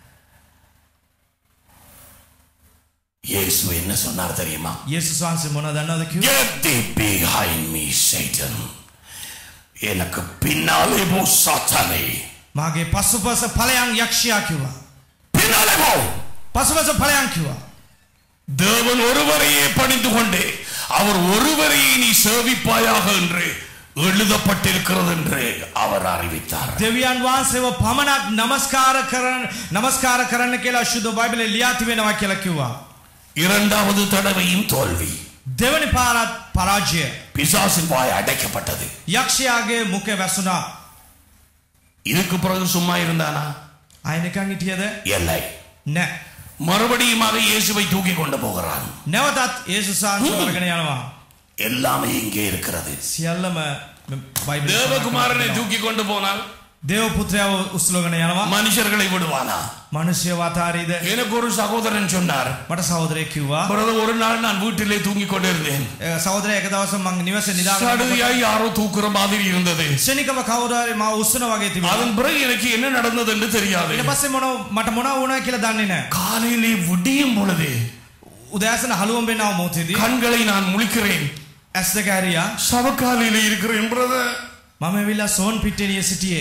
இயேசு என்ன சொன்னார் தெரியுமா යේසුස් වහන්සේ මොනවද දන්නවද කිව්වේ? Get thee behind me Satan எனக்கு பின்னாலே போ சாத்தானே මාගේ පසුපස ඵලයන් යක්ෂයා කිව්වා. பின்னாலே போ පසුපස ඵලයන් කිව්වා. தேவன் ஒருவரையே பணிந்து கொண்டே அவர் ஒருவரையே நீ சேவிப்பாயாக என்று எழுதப்பட்டிருக்கிறது என்று அவர் அறிவித்தார் දෙවියන් වහන්සේව පමණක් නමස්කාර කරන්න නමස්කාර කරන්න කියලා ශුද්ධ බයිබලේ ලියා තිබෙනවා කියලා කිව්වා. இரண்டாவது தடவையும் தோல்வி දෙවනි පාරත් පරාජය. பிசாசின் வாய் அடைக்கப்பட்டது යක්ෂයාගේ මුඛ වැසුණා. இதுக்கு பிறகு சும்மா இருந்தானா අය නිකන් හිටියද? இல்லை නෑ. மறுபடியுமாக இயேசுவை தூக்கி கொண்டு போகிறான் නැවතත් ඒසුස් වහන්සේ අරගෙන යනවා. எல்லாமே இங்கே இருக்கிறது සියල්ලම බයිබලයේ සඳහන් தேவகுமாரனை කරනවා. தூக்கி கொண்டு போனால் දේව පුත්‍රයාව උස්ලෝගන යනවා மனுஷர்களை விடுவானா මනුෂ්‍ය වතාරීද எனக்கு ஒரு சகோதரன் சொன்னார் මට සහෝදරයෙක් කිව්වා பிரதர் ஒரு நாள் நான் வீட்டிலே தூங்கிக் கொண்டிருந்தேன் "ඒ සහෝදරයා එක දවසක් මං නිවසේ නිදාගෙන சடுதியாய் யாரோ தூக்குற மாதிரி இருந்தது ක්ෂණිකව කවුරු හරි මාව උස්සන වගේ තිබුණා அதன் பிறகு எனக்கு என்ன நடந்தது என்று தெரியாது ඊට පස්සේ මොන මට මොනවා වුණා කියලා දන්නේ නැහැ காலையிலே விடியும் பொழுது උදෑසන හලුවම් වෙනව මොහොතේදී கண்களை நான் முழிக்கிறேன் ඇස් දෙක ඇරියා சவக்காலையிலே இருக்கிறேன் பிரதர் මම ඇවිල්ලා සෝන් පිට්ටනිය සිටියේ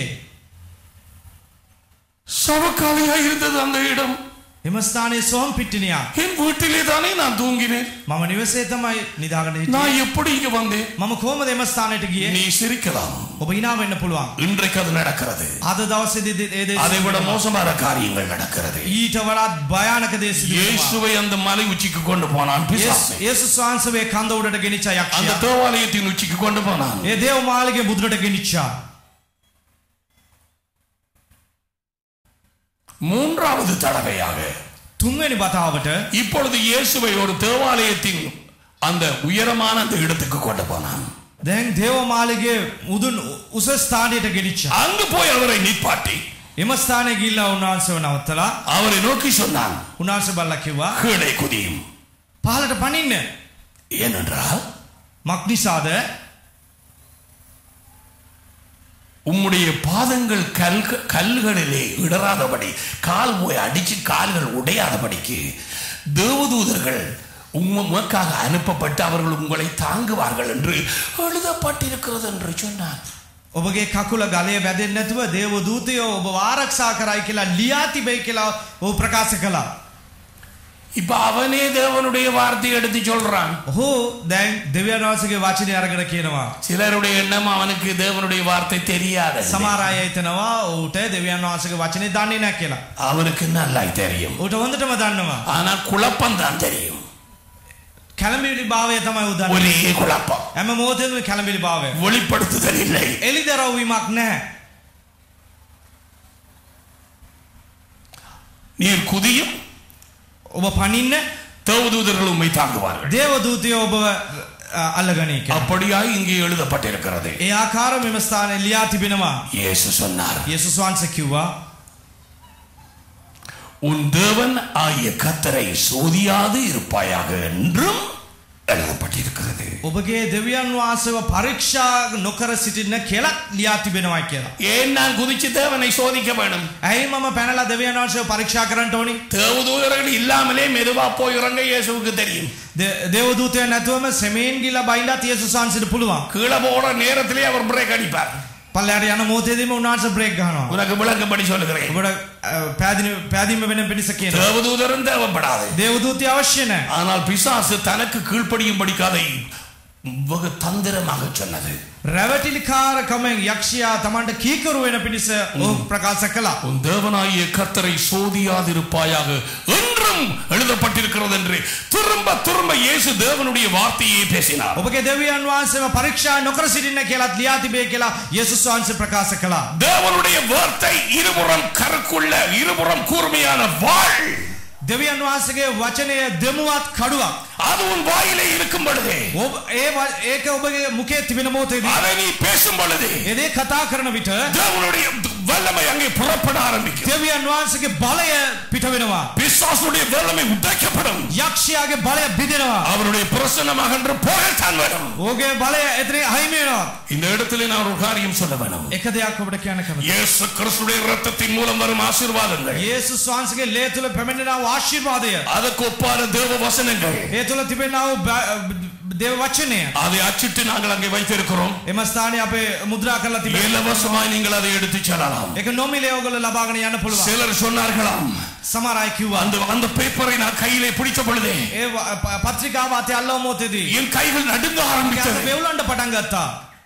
சவக்காலையா இருந்தது அந்த இடம் එම ස්ථානයේ සෝන් පිට්ටනියා என் வீட்டிலே தானே நான் தூங்கினேன் මම නිවසේ තමයි නිදාගෙන හිටියේ நான் எப்படி இங்க வந்தேன் මම කොහමද එම ස්ථානයට ගියේ நீ சிரிக்கலாம் ඔබ hina වෙන්න පුළුවන් இன்றைக்கு அது நடக்கிறது අද දවසේදී ඒ දේ அதை விட සිදු වෙනවා. மோசமான காரியங்கள் நடக்கிறது ඊට වඩාත් භයානක දේ සිදු වෙනවා. இயேசுவை அந்த மலை உச்சிக்கு கொண்டு போனான் பிசாசு. යේසු- යේසුස් වහන්සේ කන්ද උඩට ගෙනිච්ච அந்த යක්ෂයා. தேவாலயத்தின் உச்சிக்கு கொண்டு போனான் ඒ දේව මාලිගේ බුදුරට ගෙනිච්චා. மூன்றாவது தடவையாக තුන්වෙනි වතාවට இப்பொழுது இயேசுவை ஒரு தேவாலயத்தின் அந்த உயரமான அந்த இடத்துக்கு கொண்டு போனான் දැන් දේව මාලිගේ මුදුන් උස ස්ථානයට ගෙනිච්චා. அங்கு போய் அவரை நிப்பாட்டி එම ස්ථානයේ ගිහිල්ලා උන්වහන්සේව නවත්තලා அவரை நோக்கி சொன்னான் උන්වහන්සේ බල්ලා කිව්වා கீழே குதியும் පහලට පනින්න. ஏனென்றால் මක් නිසාද? உம்முடைய பாதங்கள் கல் கல்லுகளிலே இடராதபடி கால் போய் அடிச்சு கால்கள் உடையாதபடிக்கு தேவதூதர்கள் உமக்காக அனுப்பப்பட்டு அவர்கள் உங்களை தாங்குவார்கள் என்று எழுதப்பட்டிருக்கிறது என்று சொன்னார் ඔබගේ කකුල ගලේ වැදෙන්නේ නැතුව දේව දූතයෝ ඔබ ආරක්ෂා කරයි කියලා ලියා තිබේ කියලා ඔහු ප්‍රකාශ කළා. இப்ப அவனே தேவனுடைய வார்த்தையை எடுத்து சொல்றான் ඔහු දැන් දෙවියන් වහන්සේගේ වචනේ අරගෙන කියනවා. சிலருடைய எண்ணம் அவனுக்கு தேவனுடைய வார்த்தை தெரியாது සමහර අය හිතනවා ඌට දෙවියන් වහන්සේගේ වචනේ දන්නේ නැහැ කියලා. அவனுக்கு நல்லாய் தெரியும் ඌට හොඳටම දන්නවා. ஆனா குழப்பம் தான் தெரியும் කැළඹිලි භාවය තමයි ඌ දන්නේ. ஒரே குழப்பம் හැම මොහොතේම කැළඹිලි භාවය. வெளிப்படுத்துதல் இல்லை එලිදරව් වීමක් නැහැ. நீர் குதியும் ඔබ පනින්න தேவதூதர்கள் உம்மை தாங்குவார்கள் දේව දූතයෝ ඔබව අ, අල්ලගනී කියලා. அப்படியாய் இங்கே எழுதப்பட்டிருக்கிறது ඒ ආකාර මෙම ස්ථානයේ ලියා තිබෙනවා. இயேசு சொன்னார் යේසුස් වහන්සේ කිව්වා உன் தேவன் ஆகிய கத்தரை சோதியாது இருப்பாயாக என்றும் எழுதப்பட்டிருக்கிறது ඔබගේ දෙවියන් වහන්සේව පරීක්ෂා නොකර සිටින්න කියලා ලියා තිබෙනවා කියලා. ஏன் நான் குதிச்சு தேவனை சோதிக்க வேணும் ඇයි මම පැනලා දෙවියන් වහන්සේව පරීක්ෂා කරන්න ඕනි? தேவதூதர்கள் இல்லாமலே மெதுவா போய் இறங்க இயேசுவுக்கு தெரியும் දේ- දේව දූතයෝ නැතුවම සෙමෙන් ගිලා බයින්ඩත් යේසුස් වහන්සේට පුළුවන්. கீழே போற நேரத்திலே அவர் பிரேக் அடிப்பார் පල්ලයට යන මොහොතේදීම උන්වහන්සේ බ්‍රේක් ගන්නවා. உனக்கு விளக்கப்படி சொல்லுகிறேன் ඔබට අ, පැදින පැදීම වෙන පිණිස කියනවා. தேவதூதரும் தேவைப்படாது දේව දූතය අවශ්‍ය නැහැ. ஆனால் பிசாசு தனக்கு கீழ்ப்படியும் படிக்காதை வெகு தந்திரமாக சொன்னது රැවටිලිකාරකමෙන් යක්ෂයා තමන්ට කීකරු වෙන පිණිස ඔහු ප්‍රකාශ කළා. உன் தேவனாகிய கர்த்தரை சோதியாதிருப்பாயாக என்றும் எழுதப்பட்டிருக்கிறது என்று திரும்ப திரும்ப இயேசு தேவனுடைய வார்த்தையை பேசினார் ඔබගේ දෙවියන් වහන්සේව පරීක්ෂා නොකර සිටින්න කියලාත් ලියා තිබේ කියලා යේසුස් වහන්සේ ප්‍රකාශ කළා. தேவனுடைய வார்த்தை இருபுறம் கருக்குள்ள இருபுறம் கூர்மையான வாழ் දෙවියන් වහන්සේගේ වචනය දෙමුවත් කඩුවක්. அது உன் வாயிலே இருக்கும் பொழுது ඔබ ඒ ව- ඒක ඔබගේ මුකේ තිබෙන මොහොතේදී அதை நீ பேசும் பொழுது එදේ කතා කරන විට தேவனுடைய வல்லமை அங்கே புறப்பட ஆரம்பிக்கும் දෙවියන් වහන්සේගේ බලය පිට වෙනවා. பிசாசுடைய வல்லமை உடைக்கப்படும் යක්ෂයාගේ බලය බිඳෙනවා. அவருடைய பிரசன்னமாக என்று போகத்தான் வேணும் ඕගේ බලය එතන අහිමි වෙනවා. இந்த இடத்துல நான் ஒரு காரியம் சொல்ல வேணும் එක දෙයක් ඔබට කියන්න කැමතියි. இயேசு கிறிஸ்துடைய ரத்தத்தின் மூலம் வரும் ஆசீர்வாதங்கள் යේසුස් වහන්සේගේ ලේ තුල පැමිණෙනා වූ ආශිර්වාදය அதற்கு ஒப்பான தேவ வசனங்கள் ඒ තුල තිබෙනා වූ බ- දේව වචනය அதை அச்சிட்டு நாங்கள் அங்கே வைத்திருக்கிறோம் එම ස්ථානයේ අපේ මුද්‍රා කරලා තිබෙනවා. இலவசமாய் நீங்கள் அதை எடுத்துச் செல்லலாம் ඒක නොමිලේ ඔයගොල්ලෝ ලබාගෙන යන්න පුළුවන්. சிலர் சொன்னார்களாம் සමහර අය කිව්වා அந்த அந்த பேப்பரை நான் கையிலே பிடித்த பொழுதே ඒ ව- ප- පත්‍රිකාව අතේ අල්ලව මොහොතේදී என் கைகள் நடுங்க ඒක ஆரம்பித்தது වෙවුලන්න පටන් ගත්තා.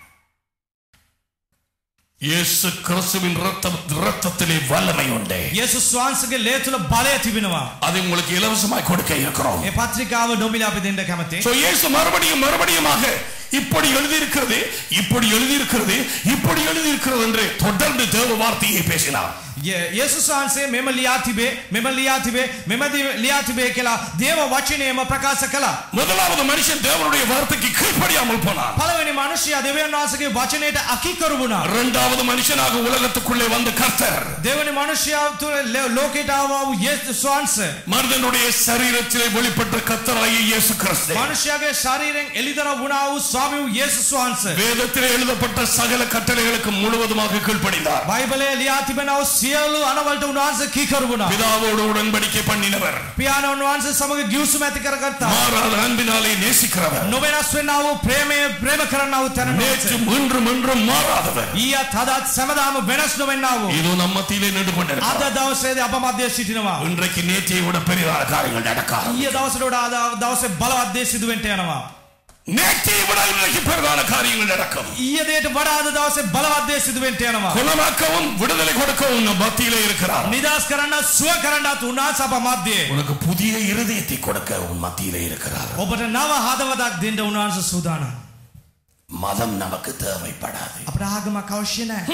இயேசு கிறிஸ்துவின் ரத்தம் ரத்தத்திலே வல்லமை உண்டு යේසුස් වහන්සේගේ ලේ තුල බලය තිබෙනවා. அதை உங்களுக்கு இலவசமாய் கொடுக்க இருக்கிறோம் ඒ පත්‍රිකාව නොමිලේ අපි දෙන්න කැමතියි. So, இயேசு மறுபடியும் மறுபடியுமாக இப்படி எழுதியிருக்கிறது இப்படி எழுதியிருக்கிறது இப்படி எழுதியிருக்கிறது என்று தொடர்ந்து தேவ வார்த்தையை பேசினார் යේ- යේසුස් වහන්සේ මෙම ලියා තිබේ මෙම ලියා තිබේ මෙම දි- ලියා තිබේ කියලා දේව වචනයම ප්‍රකාශ කළා. முதலாவது மனுஷன் தேவனுடைய வார்த்தைக்கு கீழ்ப்படியாமல் போனான் පළවෙනි මනුෂ්‍යයා දෙවියන් වහන්සේගේ වචනයට අකීකරු වුණා. இரண்டாவது மனுஷனாக உலகத்துக்குள்ளே வந்த கர்த்தர் දෙවනි මනුෂ්‍යයා තුළ ලෝ- ලෝකයට ආවා වූ යේසුස් වහන්සේ. மனிதனுடைய சரீரத்திலே வெளிப்பட்ட கர்த்தராகிய இயேசு கிறிஸ்து මනුෂ්‍යයාගේ ශරීරයෙන් එළිදර වුණා වූ ස්වාමී වූ යේසුස් වහන්සේ. வேதத்திலே எழுதப்பட்ட சகல கட்டளைகளுக்கு முழுவதுமாக கீழ்ப்படிந்தார் බයිබලයේ ලියා තිබෙන වූ සියලු අනවලට උන්වහන්සේ කීකරු වුණා. பிதாவோடு உடன்படிக்கை பண்ணினவர் පියාණන් වහන්සේ සමග ගිවිසුම ඇති කරගත්තා. மாறாத அன்பினாலே நேசிக்கிறவர் නොවෙනස් වෙන්නා වූ ප්‍රේමය ප්‍රේම කරන්නා වූ තැන நேற்றும் இன்றும் இன்றும் மாறாதவர் ඊයත් හදත් සැමදාම වෙනස් නොවෙන්නා වූ. இது நம்ம மத்தியிலே நின்று අද கொண்டிருக்கிறார் දවසේදී අප මධ්‍ය සිටිනවා. இன்றைக்கு நேற்றை விட பெரிதான காரியங்கள் நடக்காது ඊය දවසට වඩා අද දවසේ බලවත් දේ සිදුවෙන්ට යනවා. நேற்றை விட இன்றைக்கு பெரிதான காரியங்கள் நடக்கும் ඊය දේට වඩා අද දවසේ බලවත් දේ සිදුවෙන්ට යනවා. குணமாக்கவும் விடுதலை கொடுக்கவும் நம் மத்தியிலே இருக்கிறார் නිදහස් කරන්න සුව කරන්නත් උන්වහන්සේ අප මධ්‍යයේ. உனக்கு புதிய இருதயத்தை கொடுக்க உன் மத்தியிலே இருக்கிறார் ඔබට නව හදවතක් දෙන්න උන්වහන්සේ සූදානම්. மதம் நமக்கு தேவைப்படாது අපට ආගමක් අවශ්‍ය නැහැ.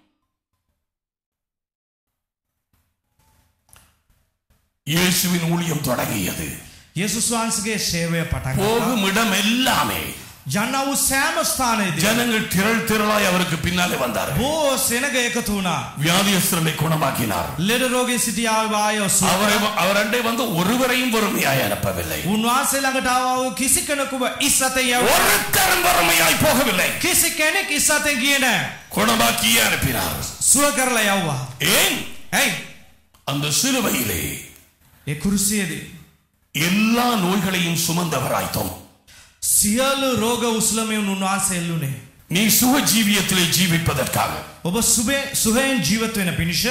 இயேசுவின் ஊழியம் தொடங்கியது යේසුස් වහන්සේගේ සේවය පටන් ගත්තා. போகும் இடம் எல்லாமே යන්න වූ සෑම ස්ථානයේදී ஜனங்கள் திரள் திரளாய் அவருக்கு பின்னாலே வந்தார்கள் බොහෝ සෙනග එකතු වුණා. வியாதியஸ்தரை குணமாக்கினார் ලෙඩ රෝගී සිටියා වූ අය සුව அவரை அவர் அண்டை வந்து ஒருவரையும் வறுமையாய் அனுப்பவில்லை උන්වහන්සේ ළඟට ආවා වූ කිසි කෙනෙකුව ඉස්සතේ යව ஒருத்தரும் வறுமையாய் போகவில்லை කිසි කෙනෙක් ඉස්සතෙන් ගියේ නැහැ. குணமாக்கியே அனுப்பினார் සුව කරලා යවුවා. ஏன் ඇයි? அந்த சிலுவையிலே ඒ කුරුසියේදී எல்லா நோய்களையும் சுமந்தவராய்த்தோம் සියලු රෝග උස්ලමයන් උන්වහන්සේ එල්ලුනේ. நீ சுக ஜீவியத்திலே ஜீவிப்பதற்காக ඔබ සුබේ සුහයෙන් ජීවත් වෙන පිණිස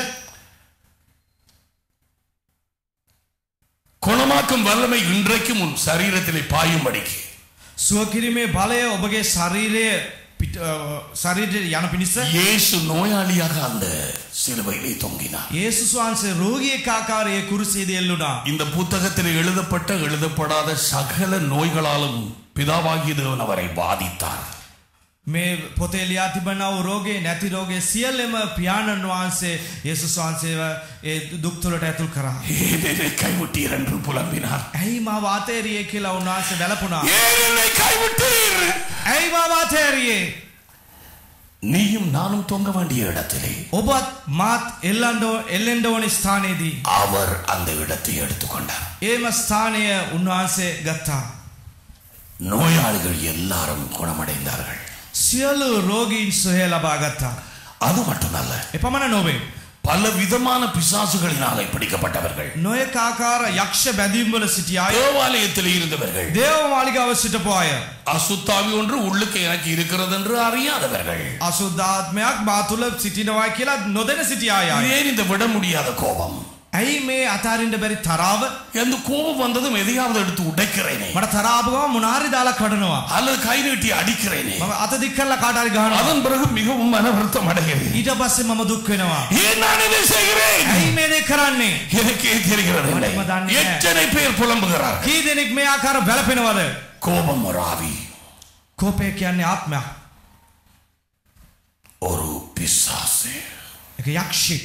குணமாக்கும் வல்லமை இன்றைக்கும் உன் சரீரத்திலே பாயும்படிக்கு සුව කිරීමේ බලය ඔබගේ ශරීරය පිට ශරීරයට යන පිණිස இயேசு நோயாளியாக அந்த சிலுவையிலே தொங்கினார் යේසුස් වහන්සේ රෝගියෙක් ආකාරයේ කුරුසියේදී එල්ලුණා. இந்த புத்தகத்தில் எழுதப்பட்ட எழுதப்படாத சகல நோய்களாலும் பிதாவாகிய தேவன் அவரை பாதித்தார் මේ පොතේ ලියා තිබෙනා වූ රෝගේ නැති රෝගේ සියල්ලම පියාණන් වහන්සේ යේසුස් වහන්සේව ඒ දුක් තුළට ඇතුල් කරා. ஏன் என்னை கைவிட்டீர் என்று புலம்பினார் ඇයි මාව අතෑරියේ කියලා උන්වහන්සේ වැළපුණා. ஏன் என்னை கைவிட்டீர் ඇයි මාව අතෑරියේ? நீயும் நானும் தொங்க வேண்டிய இடத்திலே ඔබත් මාත් එල්ලන්ඩ එල්ලෙන්ඩ ඕන ස්ථානයේදී. அவர் அந்த இடத்தை எடுத்துக்கொண்டார் ඒම ස්ථානය උන්වහන්සේ ගත්තා. நோயாளிகள் எல்லாரும் குணமடைந்தார்கள் සියලු රෝගීන් සොහය ලබා ගත්තා. அது மட்டுமல்ல එපමණ නොවේ. பல விதமான பிசாசுகளினாலே பிடிக்கப்பட்டவர்கள் නොයෙක් ආකාර යක්ෂ බැඳීම්වල සිටිය අය தேவாலயத்தில் இருந்தவர்கள் දේව මාලිගාව සිටපු අය. அசுத்தாவி ஒன்று உள்ளுக்கு எனக்கு இருக்கிறது என்று அறியாதவர்கள் අසුද්ධාත්මයක් මා තුළ සිටිනවා කියලා නොදැන සිටිය අය. ஏன் இந்த விட முடியாத கோபம் ඇයි මේ අතාරින්ට බැරි තරාව எந்த கோபம் வந்ததும் எதையாவது எடுத்து உடைக்கிறேனே මට තරාපුගම මොනාරි දාලා කඩනවා. அல்லது கை நீட்டி அடிக்கிறேனே මම අත දික් කරලා කාටරි ගහනවා. அதன் பிறகு மிகவும் மன வருத்தம் அடைகிறேன் ඊට පස්සේ මම දුක් වෙනවා. ஏன் நான் இதை செய்கிறேன் ඇයි මේ දේ කරන්නේ? எனக்கே தெரிகிறது இல்லை. மனம தானே. எத்தனை பேர் புலம்புகிறார்கள் කී දෙනෙක් මේ ආකාර වැළපෙනවද? கோபம் ஒரு ஆவி කෝපය කියන්නේ ආත්මයක්. ஒரு பிசாசு ඒක යක්ෂෙක්.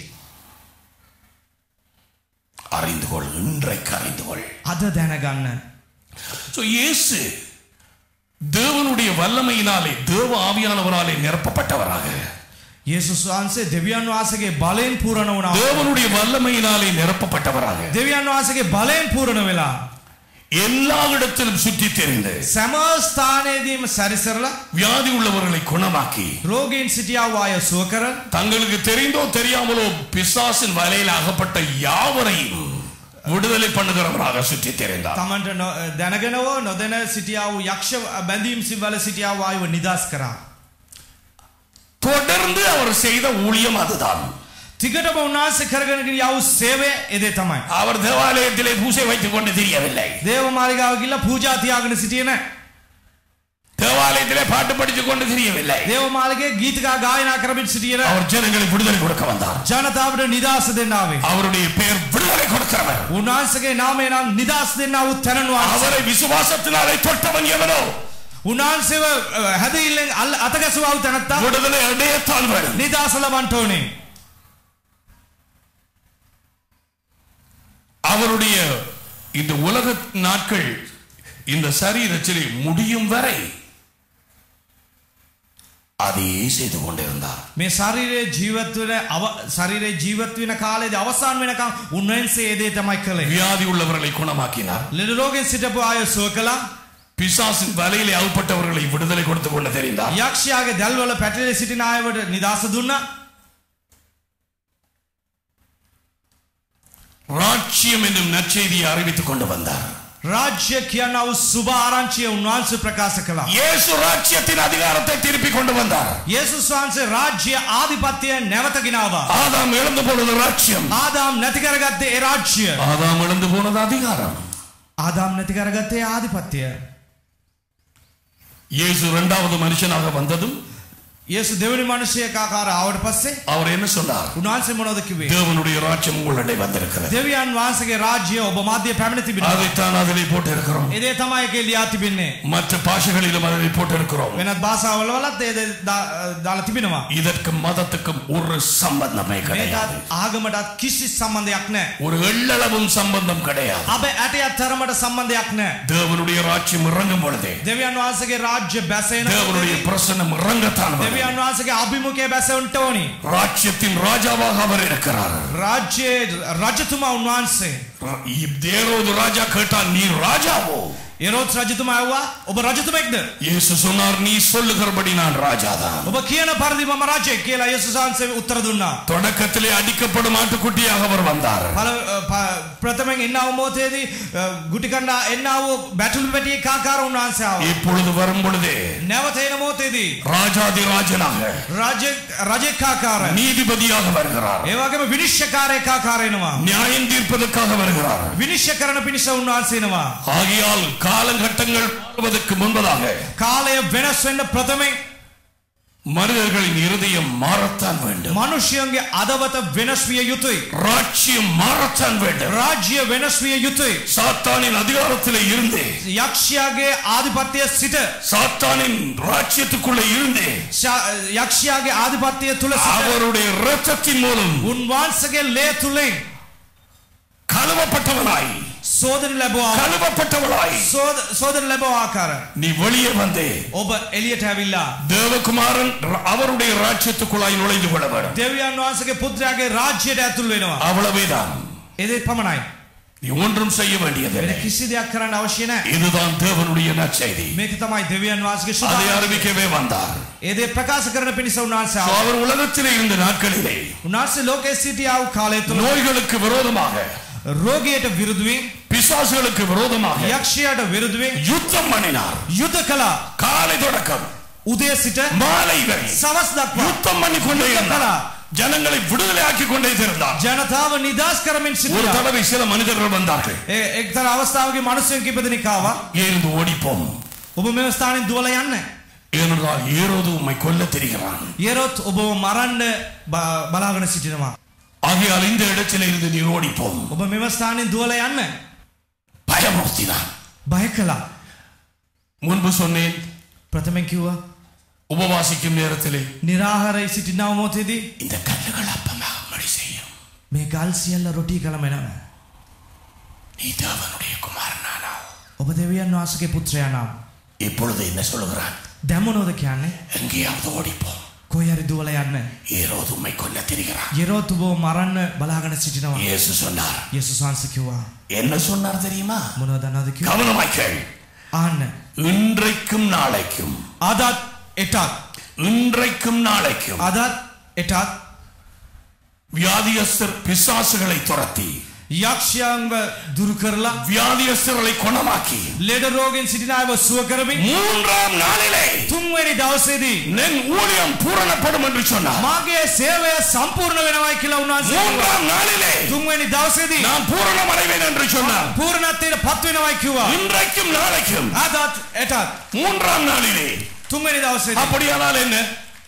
அறிந்து கொள் இன்றைக்கு அறிந்து கொள் අද දැනගන්න. So, இயேசு தேவனுடைய வல்லமையினாலே தேவ ஆவியானவராலே நிரப்பப்பட்டவராக යේසුස් වහන්සේ දෙවියන් වහන්සේගේ බලයෙන් පූර්ණ වුණා. தேவனுடைய வல்லமையினாலே நிரப்பப்பட்டவராக දෙවියන් වහන්සේගේ බලයෙන් පූර්ණ වෙලා எல்லா இடத்திலும் சுற்றி தெரிந்து සෑම ස්ථානයේදීම සැරිසරලා வியாதி உள்ளவர்களை குணமாக்கி රෝගීන් සිටියා වූ අය සුව කරන தங்களுக்கு தெரிந்தோ தெரியாமலோ பிசாசின் வலையில் அகப்பட்ட யாவரையும் விடுதலை பண்ணுகிறவராக சுற்றி தெரிந்தார் තමන්ට නො- දැනගෙනව නොදැන සිටියා වූ යක්ෂ බැඳීම් සිවල සිටියා වූ අයව නිදස් කරා. தொடர்ந்து அவர் செய்த ஊழியம் அதுதான் තිකටම උන්වහන්සේ කරගෙන ගිය යව් සේවය එදේ තමයි. அவர் தேவாலயத்திலே பூசை வைத்துக் கொண்டு தெரியவில்லை දේව මාලිගාව ගිහිල්ලා පූජා තියාගෙන සිටියේ නැහැ. தேவாலயத்திலே பாட்டு படித்துக் கொண்டு தெரியவில்லை දේව මාලිගයේ ගීතිකා ගායනා කරමින් සිටියේ නැහැ. அவர் ஜனங்களுக்கு விடுதலை கொடுக்க வந்தார் ජනතාවට නිදහස දෙන්න ආවේ. அவருடைய பெயர் விடுதலை கொடுக்கிறவர் උන්වහන්සේගේ නාමය නම් නිදහස් දෙන්න වූ තැනන් වහන්සේ. அவரை விசுவாசத்தினாலே தொட்டவன் எவனோ උන්වහන්සේව අ, හැදීල්ලෙන් අල්ල අතගැසුවා වූ තැනත්තා விடுதலை அடையத்தான் வேணும் නිදහස ලබන්න ඕනේ. அவருடைய இந்த உலக நாட்கள் இந்த சரீரத்திலே முடியும் வரை அதையே செய்து கொண்டிருந்தார் මේ ශරීරයේ ජීවත් වෙන අව- ශරීරයේ ජීවත් වෙන කාලේදී අවසාන වෙනකම් උන්වහන්සේ ඒ දේ තමයි කළේ. வியாதி உள்ளவர்களை குணமாக்கினார் ලෙඩ රෝගෙන් සිටපු අය සුව කළා. பிசாசின் வலையிலே அவுப்பட்டவர்களை விடுதலை கொடுத்து கொண்டு தெரிந்தார் යක්ෂයාගේ දැල්වල පැටලී සිටින අයවට නිදාස දුන්නා. ராட்சியம் என்னும் நற்செய்தியை அறிவித்துக் கொண்டு வந்தார் රාජ්‍ය කියනා වූ සුභ ආරංචිය උන්වහන්සේ ප්‍රකාශ කළා. இயேசு ராட்சியத்தின் அதிகாரத்தை திருப்பி கொண்டு வந்தார் යේසුස් වහන්සේ රාජ්‍ය ආධිපත්‍යය නැවත ගෙනාවා. ஆதாம் இழந்து போனது ராட்சியம் ආදාම් නැති කරගත්තේ ඒ රාජ්‍ය. ஆதாம் இழந்து போனது அதிகாரம் ආදාම් නැති කරගත්තේ ආධිපත්‍යය. இயேசு இரண்டாவது மனுஷனாக வந்ததும் යේසු දෙවනි මනුෂ්‍යයෙක් ආකාර ආවට පස්සේ அவர் என்ன சொன்னார் උන්වහන්සේ මොනවද කිව්වේ? தேவனுடைய ராட்சியம் உங்களிடையே வந்திருக்கிறது දෙවියන් වහන්සේගේ රාජ්‍ය ඔබ මධ්‍ය පැමිණ තිබෙනවා. அதைத்தான் அதிலே போட்டு இருக்கிறோம் ඒ දේ තමයි ඒකේ ලියා තිබෙන්නේ. மற்ற பாஷைகளிலும் அதிலே போட்டு இருக்கிறோம் වෙනත් භාෂාවල වලත් ඒ දේ දා- දාලා තිබෙනවා. இதற்கும் மதத்துக்கும் ஒரு சம்பந்தமே கிடையாது මේකත් ආගමටත් කිසි සම්බන්ධයක් නැහැ. ஒரு எள்ளளவும் சம்பந்தம் கிடையாது අප ඇටයත් තරමට සම්බන්ධයක් නැහැ. தேவனுடைய ராட்சியம் இறங்கும் பொழுதே දෙවියන් වහන්සේගේ රාජ්‍ය බැසෙන தேவனுடைய பிரசன்னம் இறங்கத்தான் வரும். දෙවියන් වහන්සේගේ අභිමුඛය බැසෙන්නට ඕනි. ராஜ்யத்தின் ராஜாவாக அவர் இருக்கிறார் රාජ්‍යයේ රජතුමා උන්වහන්සේ. தேரோது ராஜா கேட்டால் நீ ராஜாவோ එරොත් රජතුමා ඇහුවා ඔබ රජතුමෙක්ද? இயேசு சொன்னார் நீ சொல்லுகிறபடி நான் ராஜாதான் ඔබ කියන පරිදි මම රජෙක් කියලා යේසුස් වහන්සේ උත්තර දුන්නා. தொடக்கத்திலே அடிக்கப்படும் ஆட்டுக்குட்டியாக அவர் வந்தார் පල ප- ප්‍රථමයෙන් එන්නව මොහොතේදී අ, ගුටි කණ්ඩා එන්නව බැටළු පැටියෙක් ආකාර උන්වහන්සේ ආවා. இப்பொழுது வரும் பொழுதே නැවත එන මොහොතේදී ராஜாதி ராஜனாக රජෙක් රජෙක් ආකාර நீதிபதியாக வருகிறார் ඒ වගේම විනිශ්චයකාරයෙක් ආකාර එනවා. நியாயம் தீர்ப்பதற்காக வருகிறார் විනිශ්චය කරන පිණිස උන්වහන්සේ එනවා. ஆகையால் காலகட்டங்கள் மாறுவதற்கு முன்பதாக කාලය වෙනස් වෙන්න ප්‍රථමයෙන් மனிதர்களின் இருதயம் மாறத்தான் வேண்டும் මිනිසයන්ගේ අදවත වෙනස් විය යුතුයි. ராட்சியம் மாறத்தான் வேண்டும் රාජ්‍ය වෙනස් විය යුතුයි. சாத்தானின் அதிகாரத்திலே இருந்து යක්ෂයාගේ ආධිපත්‍යය සිට சாத்தானின் ராஜ்யத்துக்குள்ளே இருந்து ශා- යක්ෂයාගේ ආධිපත්‍යය තුළ සිට அவருடைய இரத்தத்தின் மூலம் උන්වහන්සගේ ලේ තුළින් கழுவப்பட்டவனாய் සෝදන ලැබවා கழுவப்பட்டவளாய் සෝදන ලැබව ආකාර. நீ வெளியே வந்தே ඔබ එලියට ඇවිල්ලා. தேவகுமாரன் ர- அவருடைய ராஜ்யத்துக்குள்ளாய் நுழைந்து கொள்ள வேண்டும் දෙවියන් වහන්සගේ පුත්‍රයාගේ රාජ්‍යයට ඇතුල් වෙනවා. அவ்வளவேதான் එදේ පමණයි. நீ ஒன்றும் செய்ய வேண்டியதில்லை වෙන කිසි දෙයක් කරන්න අවශ්‍ය නැහැ. இதுதான் தேவனுடைய நற்செய்தி මේක තමයි දෙවියන් වහන්සගේ அதை ශුභ அறிவிக்கவே வந்தார் ඒදේ ප්‍රකාශ කරන පිණිස උන්වහන්සේ So, ආවා. அவர் உலகத்திலே இருந்த நாட்களிலே උන්වහන්සේ ලෝකයේ සිටියාව කාලය තුළ நோய்களுக்கு விரோதமாக රෝගයට විරුදුවෙන් பிசாசுகளுக்கு விரோதமாக යක්ෂයට විරුදුවෙන් யுத்தம் பண்ணினார் යුද කළා காலை தொடக்கம் උදේ සිට மாலை வரை සවස් දක්වා யுத்தம் பண்ணி கொண்டே இருந்தார் ஜனங்களை விடுதலை ஆக்கி கொண்டே இருந்தார் ජනතාව නිදස් කරමින් ஒரு සිටියා. தடவை சில மனிதர்கள் வந்தார்கள் ඒ එක්තර අවස්ථාවගේ මනුස්සයන් කිප දෙනෙක් ආවා. எழுந்து ஓடிப்போம் ඔබ මෙම ස්ථානෙන් දුවලා යන්න. ஏனென்றால் ஏரோது உம்மை கொல்ல தெரிகிறான் යෙරොත් ඔබව මරන්න බ- බලාගෙන සිටිනවා. ஆகையால் இந்த இடத்திலே இருந்து நீ ஓடிப்போம் ඔබ මෙම ස්ථානෙන් දුවලා යන්න. பயமுறுத்தினான் බය කළා. முன்பு சொன்னேன் ප්‍රථමෙන් කිව්වා உபவாசிக்கும் நேரத்திலே නිරාහාරයි සිටිනව මොහොතේදී இந்த கல்லுகள் அப்பமாக மழை செய்யும் මේ ගල් සියල්ල රොටි කළමෙනවා. நீ தேவனுடைய குமாரனானால் ඔබ දෙවියන් වහන්සේගේ පුත්‍රයා නම් இப்பொழுது என்ன சொல்லுகிறான் දැමුණෝද කියන්නේ எங்கேயாவது ஓடிப்போம் කොයි හරි දුවලා යන්න. ஏரோது உம்மை கொல்ல தெரிகிறான் යෙරොත් ඔබව මරන්න බලාගෙන සිටිනවා. இயேசு சொன்னார் යේසුස් වහන්සේ කිව්වා என்ன சொன்னார் தெரியுமா මොනවද දන්නවද කිව්වා? கவனமாய் கேள் ආන්න. இன்றைக்கும் நாளைக்கும் අදත් එටත් இன்றைக்கும் நாளைக்கும் අදත් එටත් வியாதியஸ்தர் பிசாசுகளை துரத்தி යක්ෂයන්ව දුරු කරලා வியாதியஸ்தர்களை குணமாக்கி ලෙඩ රෝගෙන් සිටින අයව සුව කරමින් மூன்றாம் நாளிலே තුන්වෙනි දවසේදී என் ஊழியம் பூரணப்படும் என்று சொன்னார் මාගේ සේවය සම්පූර්ණ වෙනවයි කියලා උන්වහන්සේ කිව්වා. மூன்றாம் நாளிலே තුන්වෙනි දවසේදී நான் பூரணம் அடைவேன் என்று சொன்னார் පූර්ණත්වයට පත් වෙනවයි කිව්වා. இன்றைக்கும் நாளைக்கும் අදත් එටත් மூன்றாம் நாளிலே තුන්වෙනි දවසේදී அப்படியானால் என்ன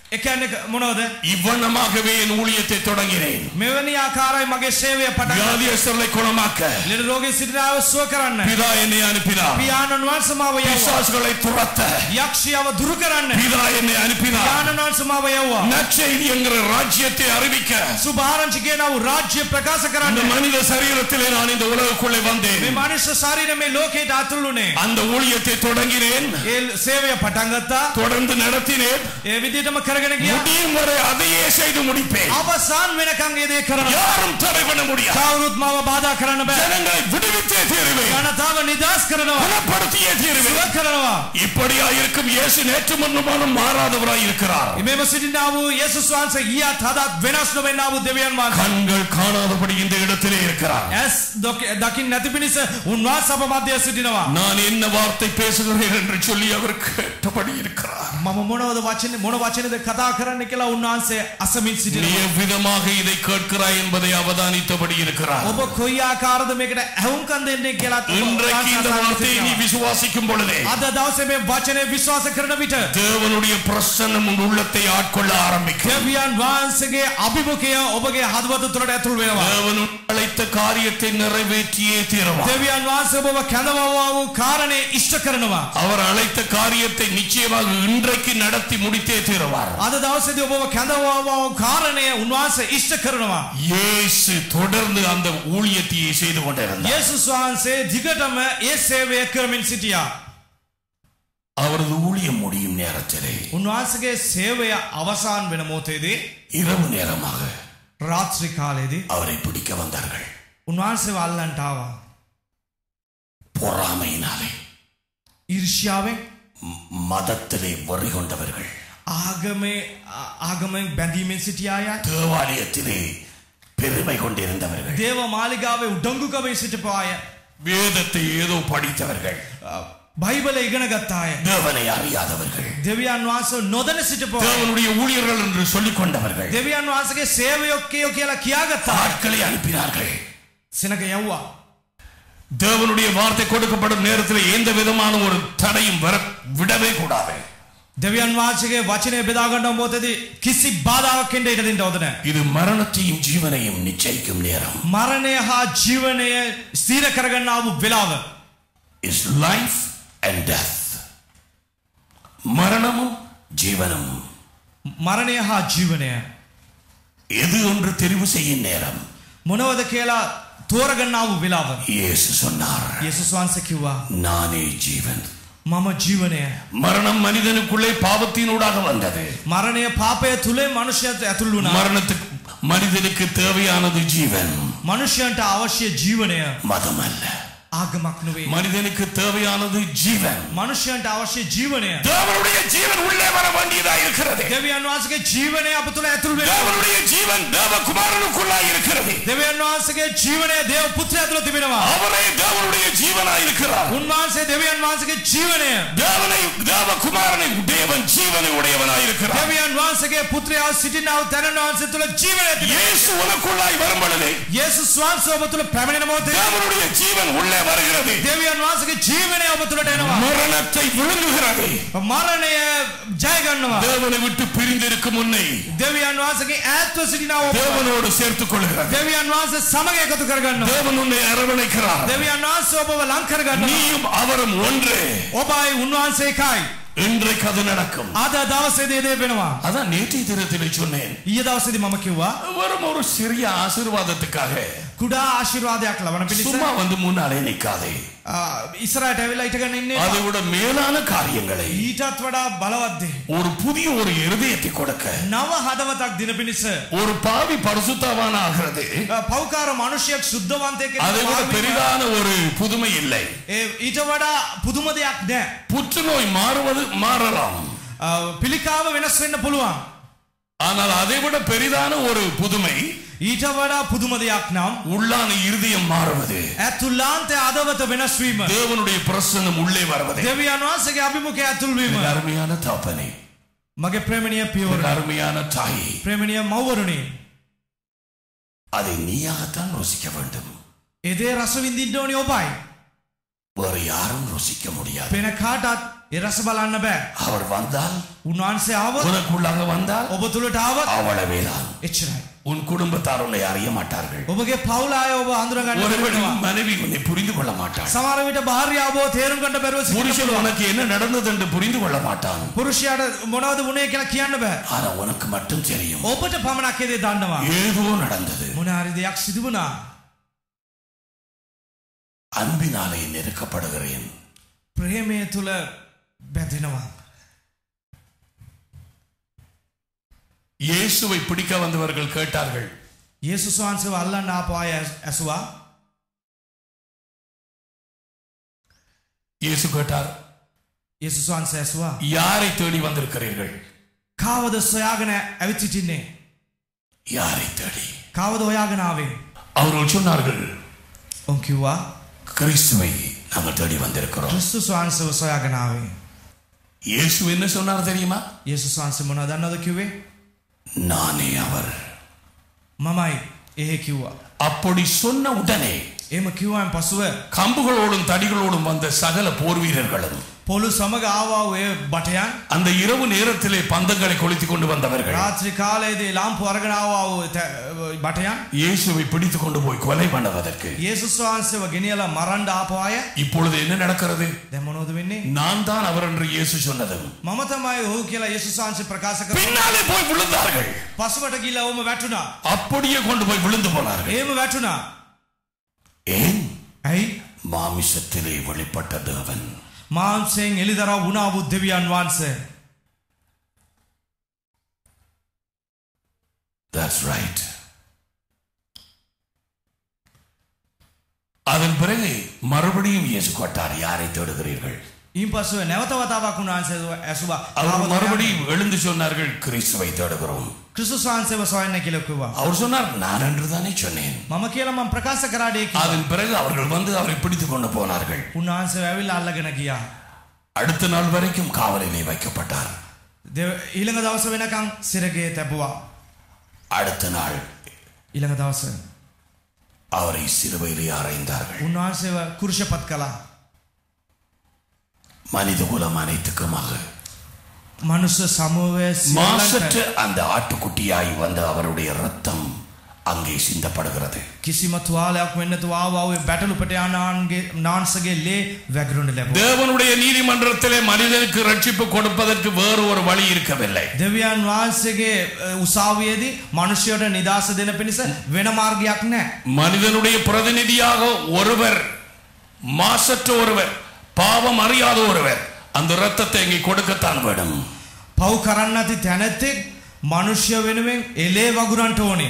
එකන්නේ මොනවද இவ்வண்ணமாகவே என் ஊழியத்தை தொடங்கினேன் මෙවැනි ආකාරයි මගේ සේවය පටන් வியாதியஸ்தர்களை குணமாக்க ලෙඩ රෝගී සිටිනාව සුව කරන්න பிதா என்னை அனுப்பினார் පියාණන් වහන්සේ මාව යවුවා பிசாசுகளை துரத்த යක්ෂයව දුරු කරන්න பிதா என்னை அனுப்பினார் පියාණන් වහන්සේ මාව යවුවා நற்செய்தி என்கிற ராஜ்யத்தை அறிவிக்க සුභාරංචි කියනව රාජ්‍ය ප්‍රකාශ அந்த කරන්න மனித சரீரத்திலே நான் இந்த உலகுக்குள்ளே வந்தேன் මේ මනුෂ්‍ය ශරීරය මේ ලෝකයට අතුළුනේ அந்த ஊழியத்தை தொடங்கினேன் ඒ සේවය පටන් ගත්තා தொடர்ந்து நடத்தினேன் ඒ විදිහටම කරගෙන ගියා முடியும் வரை அதையே செய்து முடிப்பேன் අවසාන වෙනකන් ඒ දේ කරනවා யாரும் தடை பண்ண முடியாது කවුරුත් මාව බාධා කරන්න බෑ ஜனங்களை விடுவித்தே தீருவேன் ජනතාව නිදහස් කරනවා குணப்படுத்தியே සුව தீருவேன் කරනවා இப்படியா இருக்கும் இயேசு நேற்று முன்னுமானும் மாறாதவராய் இருக்கிறார் මෙම සිටිනා වූ යේසුස් වහන්සේ ගියත් හදත් වෙනස් නොවෙන්නා වූ දෙවියන් වහන්සේ கண்கள் காணாதபடி இந்த இடத்திலே இருக்கிறார் ඇස් දොක- දකින්න නැති පිණිස උන්වහන්සේ අප මැදේ සිටිනවා நான் என்ன வார்த்தை பேசுகிறேன் என்று சொல்லி அவர் கேட்டபடி இருக்கிறார் මම මොනවද වචන මොන වචනද කතා කරන්න කියලා උන්වහන්සේ අසමින් நீ සිටිනවා எவ்விதமாக இதை கேட்கிறாய் என்பதை அவதானித்தபடி இருக்கிறார் ඔබ කොයි ආකාරද මේකට ඇහුම්කන් දෙන්නේ කියලා இன்றைக்கு இந்த வார்த்தையை நீ விசுவாசிக்கும் பொழுதே අද දවසේ මේ වචනේ විශ්වාස කරන විට தேவனுடைய பிரசன்னம் உன் உள்ளத்தை ஆட்கொள்ள ஆரம்பிக்கும் දෙවියන් වහන්සේගේ අභිමුඛය ඔබගේ හදවත තුළට ඇතුල් වෙනවා தேவன் அழைத்த காரியத்தை நிறைவேற்றியே தீருவார் දෙවියන් වහන්සේ ඔබව කැඳවවා වූ කාරණේ ඉෂ්ට කරනවා அவர் அழைத்த காரியத்தை நிச்சயமாக இன்றைக்கு நடத்தி முடித்தே தீருவார் අද දවසේදී ඔබව කැඳවවා වූ කාරණය උන්වහන්සේ ඉෂ්ට කරනවා இயேசு தொடர்ந்து அந்த ஊழியத்தையே செய்து கொண்டிருந்தார் යේසුස් වහන්සේ දිගටම ඒ සේවය කරමින් සිටියා அவரது ஊழியம் முடியும் நேரத்திலே උන්වහන්සේගේ සේවය අවසන් වෙන මොහොතේදී இரவு நேரமாக රාත්‍රී කාලයේදී அவரை பிடிக்க வந்தார்கள் උන්වහන්සේ වල්ලන්ට ආවා பொறாமையினாலே ඊර්ෂ්‍යාවෙන් ம- மதத்திலே வரி கொண்டவர்கள் ආගමේ ආ- ආගමෙන් බැඳීමෙන් සිටිය අය தேவாலயத்திலே பெருமை கொண்டிருந்தவர்கள் දේව මාලිගාවේ උඩංගුකමේ සිටපු අය வேதத்தை ஏதோ படித்தவர்கள் අ, බයිබල ඉගෙන ගත්ත අය தேவனை அறியாதவர்கள் දෙවියන් වහන්සේ නොදැන සිටපු අය தேவனுடைய ஊழியர்கள் என்று சொல்லிக் கொண்டவர்கள் දෙවියන් වහන්සේගේ සේවයොක්කයෝ කියලා කියාගත්ත අය ஆட்களை அனுப்பினார்கள் සෙනක යව්වා தேவனுடைய வார்த்தை கொடுக்கப்படும் நேரத்தில் எந்த விதமான ஒரு தடையும் வர விடவே கூடாது දෙවියන් වහන්සේගේ වචනය බෙදා ගන්න මොහොතේදී කිසි බාධාවක් එන්න ඉඩ දෙන්න ඕද නැහැ. இது மரணத்தையும் ஜீவனையும் நிச்சயிக்கும் நேரம் මරණය හා ජීවනය ස්ථීර කරගන්නා වූ වෙලාව. இஸ் லைஃப் அண்ட் டெத் மரணமும் ஜீவனும் මරණය හා ජීවනය எது ஒன்று தெரிவு செய்யும் நேரம் මොනවද කියලා තෝරගන්නා වූ වෙලාව. இயேசு சொன்னார் යේසුස් වහන්සේ කිව්වා நானே ஜீவன் මම ජීවනය. மரணம் மனிதனுக்குள்ளே பாவத்தினூடாக வந்தது මරණය පාපය තුලේ මනුෂ්‍යයට ඇතුල් වුණා. மரணத்துக்கு மனிதனுக்கு தேவையானது ஜீவன் මනුෂ්‍යයන්ට අවශ්‍ය ජීවනය மதம் அல்ல ආගමක් නෙවෙයි. மனிதனுக்கு தேவையானது ஜீவன் මනුෂ්‍යයන්ට අවශ්‍ය ජීවනය. தேவனுடைய ஜீவன் உள்ளே வர வேண்டியதா இருக்கிறது දෙවියන් වහන්සේගේ ජීවනය අප තුළ ඇතුල් වෙනවා. தேவனுடைய ஜீவன் தேவகுமாரனுக்குள்ளாய் இருக்கிறது දෙවියන් වහන්සේගේ ජීවනය දේව පුත්‍රයා තුළ තිබෙනවා. அவரே தேவனுடைய ஜீவனாய் இருக்கிறார் උන්වහන්සේ දෙවියන් වහන්සේගේ ජීවනය தேவனை தேவகுமாரனை தேவன் ஜீவனை உடையவனாய் இருக்கிறார் දෙවියන් වහන්සේගේ පුත්‍රයා සිටිනා වූ තැනන් වහන්සේ තුළ ජීවනය තිබෙනවා. இயேசு உனக்குள்ளாய் வரும் பொழுது යේසුස් වහන්සේ ඔබ තුළ පැමිණෙන මොහොතේ தேவனுடைய ஜீவன் உள்ளே வருகிறது දෙවියන් වහන්සේගේ ජීවනය ඔබ තුළට එනවා. மரணத்தை விழுங்குகிறது මරණය ජය ගන්නවා. தேவனை விட்டு பிரிந்திருக்கும் முன்னை දෙවියන් වහන්සේගේ ඈත්ව සිටිනා ඔබ தேவனோடு சேர்த்துக் கொள்கிறது දෙවියන් වහන්සේ සමග එකතු කරගන්නවා. தேவன் உன்னை அரவணைக்கிறார் දෙවියන් වහන්සේ ඔබව ලං කරගන්නවා. நீயும் அவரும் ஒன்று ඔබයි උන්වහන්සේ එකයි. இன்றைக்கு அது நடக்கும் අද දවසේදී දේ වෙනවා. அதான் நேற்றைய தினத்தில் சொன்னேன் ඊයේ දවසේදී මම කිව්වා வெறும் ஒரு சிறிய ஆசீர்வாதத்துக்காக කුඩා ආශිර්වාදයක් ලබන පිණිස சும்மா வந்து முன்னாலே நிக்காதே ආ, ඉස්සරහට ඇවිල්ලා ඉටගෙන ඉන්නේ அதை விட மேலான காரியங்களை ඊටත් වඩා බලවත් දේ. ஒரு புதிய ஒரு இருதயத்தை கொடுக்க නව හදවතක් දින පිණිස ஒரு பாவி பரிசுத்தவான ஆகிறது පෞකාර මනුෂ්‍යයක් සුද්ධවන්තයෙක් அதை விட பெரிதான ஒரு புதுமை இல்லை ඒ ඊට වඩා පුදුම දෙයක් නෑ. புற்றுநோய் மாறுவது மாறலாம் ආ, පිළිකාව වෙනස් වෙන්න පුළුවන්. ஆனால் அதை விட பெரிதான ஒரு புதுமை ඊට වඩා පුදුම දෙයක් නම් உள்ளான இருதயம் மாறுவது ඇතුල්ලාන්තය අදවත වෙනස් වීම. தேவனுடைய பிரசன்னம் உள்ளே வருவது දෙවියන් වහන්සේගේ අභිමුඛය ඇතුල් වීම. என் அருமையான தாப்பனே මගේ ප්‍රේමණීය පියවර. என் அருமையான தாயே ප්‍රේමණීය මව්වරුනි. அதை நீயாகத்தான் ருசிக்க வேண்டும் ඒ දේ රස විඳින්න ඕනේ ඔබයි. வேறு யாரும் ருசிக்க முடியாது වෙන කාටත් ඒ රස බලන්න බෑ. அவர் வந்தால் උන්වහන්සේ ආවොත් உனக்குள்ளாக வந்தால் ඔබ තුළට ආවොත් அவ்வளவேதான் එච්චරයි. உன் குடும்பத்தார் உன்னை அறிய மாட்டார்கள் ඔබගේ පවුල අය ඔබ අඳුරගන්න ஒருவேளை බැරුව உன் மனைவி உன்னை புரிந்து கொள்ள மாட்டாள் සමහර විට භාර්යාව ඔබ තේරුම් ගන්න බැරුව සිටින්න புருஷன் පුළුවන්. உனக்கு என்ன நடந்தது என்று புரிந்து கொள்ள மாட்டான் පුරුෂයාට මොනවද වුණේ කියලා කියන්න බෑ. ஆனா உனக்கு மட்டும் தெரியும் ඔබට පමණක් ඒ දේ දන්නවා. ஏதோ நடந்தது මොන හරි දෙයක් සිදු වුණා. அன்பினாலே நெருக்கப்படுகிறேன் ප්‍රේමය තුල බැඳෙනවා. இயேசுவை பிடிக்க வந்தவர்கள் கேட்டார்கள் යේසුස් වහන්සේව අල්ලන්න ආපු අය ඇසුවා. இயேசு கேட்டார் යේසුස් වහන්සේ ඇසුවා. யாரை தேடி வந்திருக்கிறீர்கள் කාවද සොයාගෙන ඇවිත් සිටින්නේ? யாரை தேடி කාවද හොයාගෙන ආවේ? அவர்கள் சொன்னார்கள் ඔවුන් කිව්වා கிறிஸ்துவை நாங்கள் தேடி வந்திருக்கிறோம் ක්‍රිස්තුස් වහන්සේව සොයාගෙන ආවේ. இயேசு என்ன சொன்னார் தெரியுமா යේසුස් වහන්සේ මොනවද දන්නවද කිව්වේ? நானே அவர் මමයි එහෙ කිව්වා. அப்படி சொன்ன உடனே එහෙම කිව්වන් පසුව கம்புகளோடும் தடிகளோடும் வந்த சகல போர் வீரர்களும் පොළු සමග ආවා ඔය බටයන් அந்த இரவு நேரத்திலே பந்தங்களை கொளுத்திக் கொண்டு வந்தவர்கள் රාත්‍රී කාලයේදී ලාම්පු අරගෙන ආවා ඔය ත- බටයන් இயேசுவை பிடித்துக் கொண்டு போய் கொலை பண்ணுவதற்கு යේසුස් වහන්සේව ගෙනියලා මරන්න ආපු අය இப்பொழுது என்ன நடக்கிறது දැන් මොනවද වෙන්නේ? நான் தான் அவர் என்று இயேசு சொன்னதும் මම තමයි ඔහු කියලා යේසුස් වහන්සේ ප්‍රකාශ කරා. பின்னாலே போய் விழுந்தார்கள் පසුවට ගිහලා ඔහුම වැටුණා. அப்படியே கொண்டு போய் விழுந்து போனார்கள் එහෙම වැටුණා. ஏன் ඇයි? மாமிசத்திலே வெளிப்பட்ட தேவன் මාංශයෙන් එළිදරව් වුණා වූ දෙවියන් වහන්සේ. That's right. அதன் பிறகு மறுபடியும் இயேசு கொட்டார் யாரை தேடுகிறீர்கள் ඊන් පසුව නැවත වතාවක් උන්වහන්සේ ඇසුවා. அவர் "ආවද மறுபடியும் எழுந்து சொன்னார்கள் கிறிஸ்துவை தேடுகிறோம் ක්‍රිස්තුස් වහන්සේව සොයන්න කියලා කිව්වා. அவர் சொன்னார் நான் என்று தானே சொன்னேன் මම කියලා මම ප්‍රකාශ කරාඩේ කිව්වා. அதன் பிறகு அவர்கள் வந்து அவரை பிடித்துக் கொண்டு போனார்கள் උන්වහන්සේ ඇවිල්ලා අල්ලගෙන ගියා. அடுத்த நாள் வரைக்கும் காவலிலே வைக்கப்பட்டார் දෙව- ඊළඟ දවස වෙනකම් සිරගේ තැබුවා. அடுத்த நாள் ඊළඟ දවස அவரை சிலுவையிலே அறைந்தார்கள் උන්වහන්සේව කුරුෂපත් කළා. மனித குலம் அனைத்துக்குமாக මනුස්ස සමූහය மாசற்ற සියල්ලන්ට அந்த ஆட்டுக்குட்டியாய் வந்த அவருடைய ரத்தம் அங்கே சிந்தப்படுகிறது කිසිම තුවාලයක් වෙන්නතු ආවාවේ බැටලු පටයානාන්ගේ නාන්සගේ ලේ වැගරුණ ලැබ. தேவனுடைய நீதிமன்றத்திலே மனிதனுக்கு ரட்சிப்பு கொடுப்பதற்கு வேறு ஒரு வழி இருக்கவில்லை දෙවියන් වහන්සේගේ අ, උසාවියේදී මනුෂ්‍යයට නිදහස දෙන පිණිස වෙන මාර්ගයක් නෑ. மனிதனுடைய பிரதிநிதியாக ஒருவர் மாசற்ற ஒருவர் பாவம் அறியாத ஒருவர் அந்த ரத்தத்தை இங்கே கொடுக்கத்தான் வேணும் පව් කරන්න ඇති තැනැත්තෙක් මනුෂ්‍ය වෙනුවෙන් එලේ වගුරන්ට ඕනේ.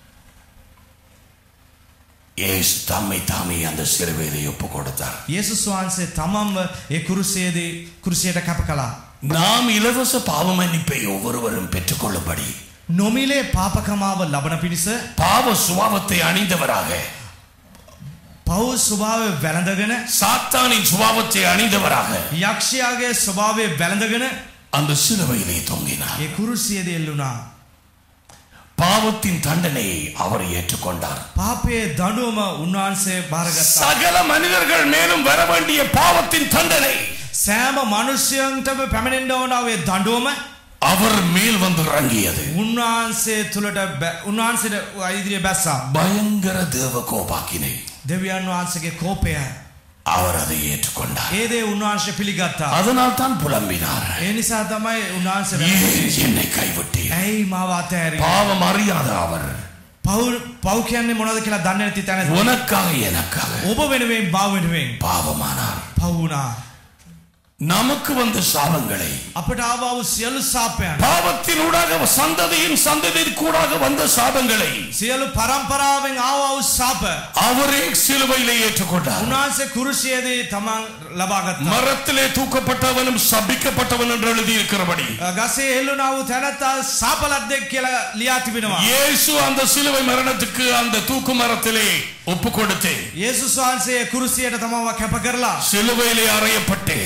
ஏசு தம்மை தாமே அந்த சிலுவையிலே ஒப்பு கொடுத்தார் යේසුස් වහන්සේ තමන්ව ඒ කුරුසයේදී කුරුසියට කැප කළා. நாம் இலவச பாவ மன்னிப்பை ஒவ்வொருவரும் பெற்றுக்கொள்ளும்படி නොමිලේ පාපකමාව ලබන පිණිස பாவ சுபாவத்தை அணிந்தவராக පව් ස්වභාවය වැළඳගෙන சாத்தானின் சுபாவத்தை அணிந்தவராக යක්ෂයාගේ ස්වභාවය වැළඳගෙන அந்த சிலுவையிலே தொங்கினார் ඒ කුරුසියේදී එල්ලුණා. பாவத்தின் தண்டனையை அவர் ஏற்றுக்கொண்டார் පාපයේ දඩුවම උන්වහන්සේ භාරගත්තා. சகல மனிதர்கள் மேலும் வர வேண்டிய பாவத்தின் தண்டனை සෑම මනුෂ්‍යයන්ටම පැමිණෙන්ඩ ඕනාවේ දඩුවම அவர் மேல் வந்து இறங்கியது උන්වහන්සේ තුළට බැ- උන්වහන්සේට අයිදිරිය බැස්සා. பயங்கர தேவ கோபாக்கினை දෙවියන් වහන්සගේ කෝපය. அவர் அதை ஏற்றுக்கொண்டார் ඒදේ උන්වහන්ශ පිළිගත්තා. அதனால் தான் புலம்பினார் ඒ නිසා තමයි උන්වහන්සේ ஏன் என்னை கைவிட்டீர் ඇයි මවාතෑර பாவம் அறியாத அவர் පව් පව් කියන්නේ මොනද කියලා දන්න ඇති තැන உனக்காக எனக்காக ඔබ වෙනුවෙන් බව වෙනුවෙන් பாவமானார் පවුනා. நமக்கு வந்த சாபங்களை අපට ආවාව සියලු සාපයන්. பாவத்தினூடாக சந்ததியின் சந்ததியின் கூடாக வந்த சாபங்களை සියලු පරම්පරාවෙන් ආවාව සාප. அவரே சிலுவையிலே ஏற்றுக்கொண்டார் උන්වහන්සේ කුරුසියේදී තමන් ලබාගත්තා. மரத்திலே தூக்கப்பட்டவனும் சபிக்கப்பட்டவன் என்று எழுதியிருக்கிறபடி ගසේ එල්ලුනා වූ තැනැත්තා සාපලද්දෙක් කියලා ලියා තිබෙනවා. இயேசு அந்த சிலுவை மரணத்துக்கு அந்த தூக்கு மரத்திலே ஒப்பு கொடுத்து යේසුස් වහන්සේ කුරුසියට තමව කැප කරලා சிலுவையிலே அறையப்பட்டு කුරුසියට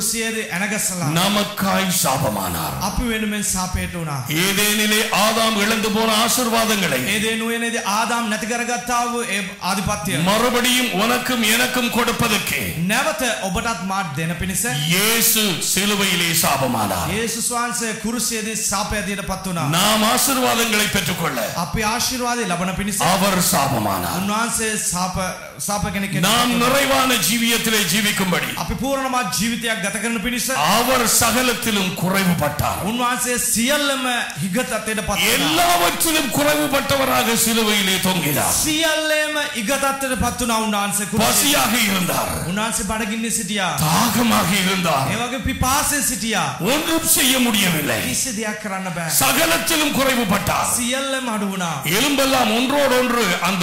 කුරුසියේදී ඇනගස්සලා நமக்காய் சாபமானார் අපි වෙනුවෙන් සාපේට වුණා. ஏதேனிலே ஆதாம் இழந்து போன ஆசிர்வாதங்களை ඒ දේ නුවණේදී ආදාම් නැති කරගත්තා වූ ඒ ආධිපත්‍ය மறுபடியும் உனக்கும் எனக்கும் கொடுப்பதற்கு නැවත ඔබටත් මාත් දෙන පිණිස இயேசு சிலுவையிலே சாபமானார் යේසුස් වහන්සේ කුරුසියේදී සාපයදීට පත් වුණා. நாம் ஆசிர்வாதங்களை பெற்றுக்கொள்ள අපි ආශිර්වාදය ලබන පිණිස அவர் சாபமானார் උන්වහන්සේ සාප සාප කෙනෙක් වෙන්න நாம் පත් වුණා. நிறைவான ஜீவியத்திலே ஜீவிக்கும்படி අපි පූර්ණමත් ජීවිතයක් ගත කරන පිණිස அவர் சகலத்திலும் குறைவுபட்டார் උන්වහන්සේ සියල්ලම හිගතත්වයට පත් වුණා. எல்லாவற்றிலும் குறைவுபட்டவராக சிலுவையிலே தொங்கினார் සියල්ලම ඉගතත්වයට පත් වුණා උන්වහන්සේ කුරුසියේ. பசியாக இருந்தார் උන්වහන්සේ බඩගින්නේ සිටියා. தாகமாக இருந்தார் ඒ වගේ පිපාසයෙන් සිටියා. ஒன்றும் செய்ய முடியவில்லை කිසි දෙයක් කරන්න බෑ. சகலத்திலும் குறைவுபட்டார் සියල්ලම අඩු වුණා. எலும்பெல்லாம் ஒன்றோடொன்று அந்த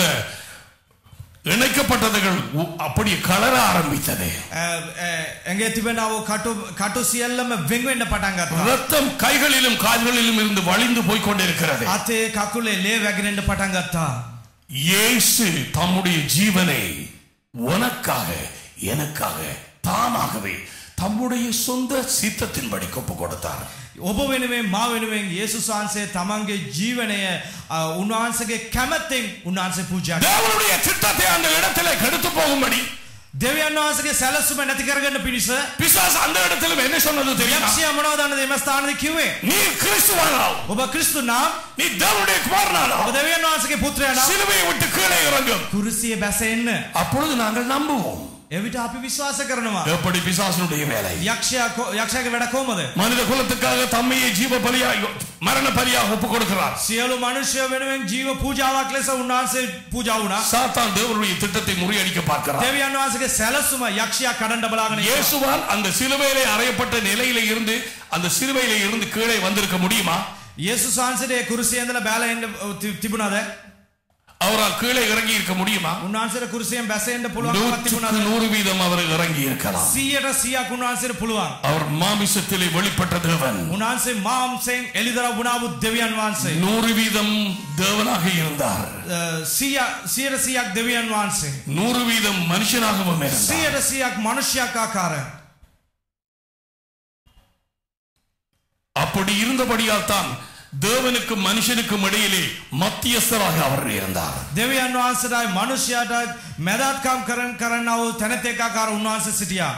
இணைக்கப்பட்டதுகள் உ- அப்படி கலர ஆரம்பித்தது ඈ, ඈ, ඇඟේ තිබෙනව කටු කටු සියල්ලම වෙන් වෙන්න පටන් ගත්තා. ரத்தம் கைகளிலும் கால்களிலும் இருந்து வழிந்து போய் கொண்டிருக்கிறது අතේ කකුලේ ලේ වැగిරෙන්න පටන් ගත්තා. இயேசு தம்முடைய ஜீவனை உனக்காக எனக்காக தாமாகவே தம்முடைய சொந்த சித்தத்தின்படி ஒப்பு கொடுத்தார் ඔබ වෙනුවෙන් මා වෙනුවෙන් යේසුස් වහන්සේ තමන්ගේ ජීවනය අ, උන්වහන්සේගේ කැමැත්තෙන් උන්වහන්සේ පූජා කළා. தேவனுடைய திட்டத்தை அந்த இடத்திலே கெடுத்து போகும்படி දෙවියන් වහන්සේගේ සැලසුම නැති කරගන්න පිණිස பிசாசு அந்த இடத்திலும் என்ன சொன்னது தெரியுமா යක්ෂයා මොනවද දන්නද එම ස්ථානයේ කිව්වේ? நீ கிறிஸ்துவானால் ඔබ ක්‍රිස්තු නම් நீ தேவனுடைய குமாரனானால் ඔබ දෙවියන් වහන්සේගේ පුත්‍රයා නම් சிலுவையை விட்டு கீழே இறங்கும் කුරුසියේ බැස එන්න. அப்பொழுது நாங்கள் நம்புவோம் එවිට අපි විශ්වාස කරනවා. எப்படி பிசாசனுடைய வேலை යක්ෂයා කො- යක්ෂයාගේ වැඩ කොහමද? மனித குலத்துக்காக தம்மையே ஜீவ பலியாய் மரண பலியாக ஒப்பு கொடுக்கிறார் සියලු මනුෂ්‍ය වෙනුවෙන් ජීව පූජාවක් ලෙස උන්වහන්සේ පූජා වුණා. சாத்தான் தேவனுடைய திட்டத்தை முறியடிக்க பார்க்கிறார் දෙවියන් වහන්සේගේ සැලසුම යක්ෂයා කඩන්න බලාගෙන ඉන්නවා. இயேசுவால் அந்த சிலுவையிலே அறையப்பட்ட நிலையில இருந்து அந்த சிலுவையில இருந்து கீழே வந்திருக்க முடியுமா යේසුස් වහන්සේට ඒ කුරුසියේ ඉඳලා බැලලා එන්න ති- තිබුණාද? அவரால் கீழே இறங்கி இருக்க முடியுமா උන්වහන්සේට කුරුසියෙන් බැස එන්න පුළුවන්කමක් நூற்றுக்கு තිබුණාද? நூறு வீதம் அவர் இறங்கி இருக்கலாம் 100ට 100ක් උන්වහන්සේට පුළුවන්. அவர் மாமிசத்திலே வெளிப்பட்ட தேவன் උන්වහන්සේ මාම්සෙන් එළිදරව් වුණා වූ දෙවියන් වහන්සේ. நூறு வீதம் தேவனாக இருந்தார் 100 100ට 100ක් දෙවියන් වහන්සේ. நூறு வீதம் மனுஷனாகவும் இருந்தார் 100ට 100ක් මනුෂ්‍යයක් ආකාර. அப்படி இருந்தபடியால் தான் தேவனுக்கும் மனுஷனுக்கும் இடையிலே மத்தியஸ்தராக அவர் இருந்தார் දෙවියන් වහන්සේටයි මනුෂ්‍යයාටයි මැදත්කම් කරන් කරන්නා වූ තැනැතෙක් ආකාර උන්වහන්සේ සිටියා.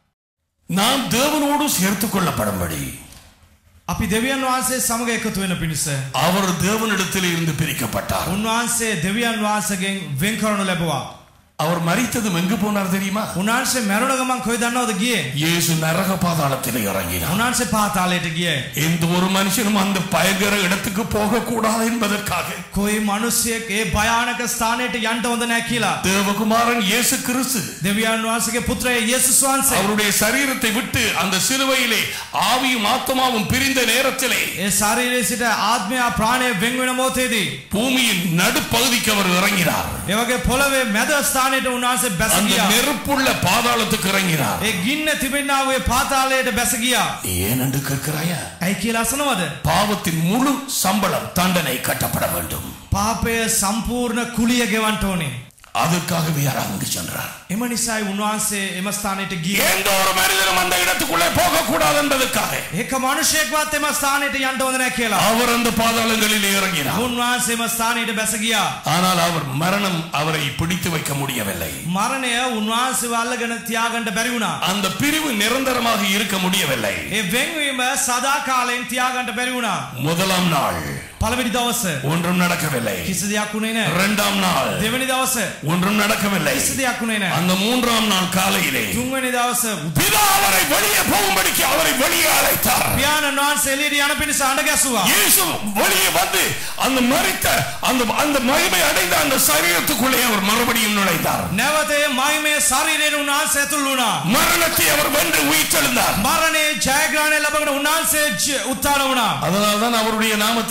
நாம் தேவனோடு சேர்த்துக் கொள்ளப்படும்படி අපි දෙවියන් වහන්සේ සමග එකතු වෙන පිණිස. அவர் தேவனிடத்தில் இருந்து பிரிக்கப்பட்டார் උන්වහන්සේ දෙවියන් වහන්සේගෙන් වෙන් කරනු ලැබුවා. அவர் மறித்ததும் எங்கு போனார் தெரியுமா උන්වහන්සේ මැරුණ ගමන් කොයි දන්නවද ගියේ? இயேசு நரக பாதாளத்தில் இறங்கினார் උන්වහන්සේ පාතාලයට ගියේ. எந்த ஒரு மனுஷனும் அந்த பயங்கர இடத்துக்கு போக கூடாது என்பதற்காக කොයි මිනිස්සෙක් ඒ භයානක ස්ථානයට යන්න හොඳ නැහැ කියලා. தேவகுமாரன் இயேசு கிறிஸ்து දෙවියන් වහන්සේගේ පුත්‍රය යේසුස් වහන්සේ அவருடைய சரீரத்தை விட்டு அந்த சிலுவையிலே ஆவியும் ஆத்மாவும் பிரிந்த நேரத்திலே ඒ ශරීරයේ සිට ආත්මය ප්‍රාණය වෙන් වෙන මොහොතේදී பூமியின் நடுப்பகுதிக்கு அவர் இறங்கினார் ඒ වගේ පොළවේ මැද ස්ථානයට උන්වහන්සේ බැස அந்த ගියා. நெருப்புள்ள பாதாளத்துக்கு இறங்கினார் ඒ ගින්න තිබෙනා වූ ඒ පාතාලයට බැස ගියා. நீ ஏன் என்று கேட்கிறாயா ඇයි කියලා අසනවද? பாவத்தின் முழு சம்பளம் தண்டனை கட்டப்பட வேண்டும் පාපය සම්පූර්ණ කුලිය ගෙවන්ට ඕනේ. அதற்காகவே அங்கு சென்றார் එම නිසායි උන්වහන්සේ එම ස්ථානයට ගියේ. எந்த ஒரு மனிதனும் அந்த இடத்துக்குள்ளே போக கூடாது என்பதற்காக ඒක මිනිසෙක්වත් එම ස්ථානයට යන්න හොඳ නැහැ කියලා. அவர் அந்த பாதாளங்களில் இறங்கினார் උන්වහන්සේ එම ස්ථානයට බැස ගියා. ஆனால் அவர் மரணம் அவரை பிடித்து வைக்க முடியவில்லை මරණය උන්වහන්සේ අල්ලගෙන තියාගන්න බැරි වුණා. அந்த பிரிவு நிரந்தரமாக இருக்க முடியவில்லை ඒ වෙන්වීම සදා කාලයෙන් තියාගන්න බැරි වුණා. முதலாம் நாள் පළවෙනි දවස ஒன்றும் நடக்கவில்லை කිසි දෙයක් උනේ නැහැ. இரண்டாம் நாள் දෙවෙනි දවස ஒன்றும் நடக்கவில்லை කිසි දෙයක් උනේ නැහැ. அந்த மூன்றாம் நாள் காலையிலே තුන්වෙනි දවස பிதா அவரை வெளியே போகும்படிக்கு அவரை வெளியே அழைத்தார் පියාණන් වහන්සේ එළියට යන පිණිස අඬ ගැසුවා. இயேசு வெளியே வந்து அந்த மறித்த அந்த அந்த மகிமை அடைந்த அந்த சரீரத்துக்குள்ளே அவர் மறுபடியும் நுழைந்தார் නැවත ඒ මහිමේ ශරීරයට උන්වහන්සේ ඇතුල් වුණා. மரணத்தை அவர் வென்று உயிர்த்தெழுந்தார் මරණේ ජයග්‍රහණය ලබගෙන උන්වහන්සේ ජ- උත්ථාන වුණා. அதனால்தான் அவருடைய நாமத்தில் இன்றைக்கு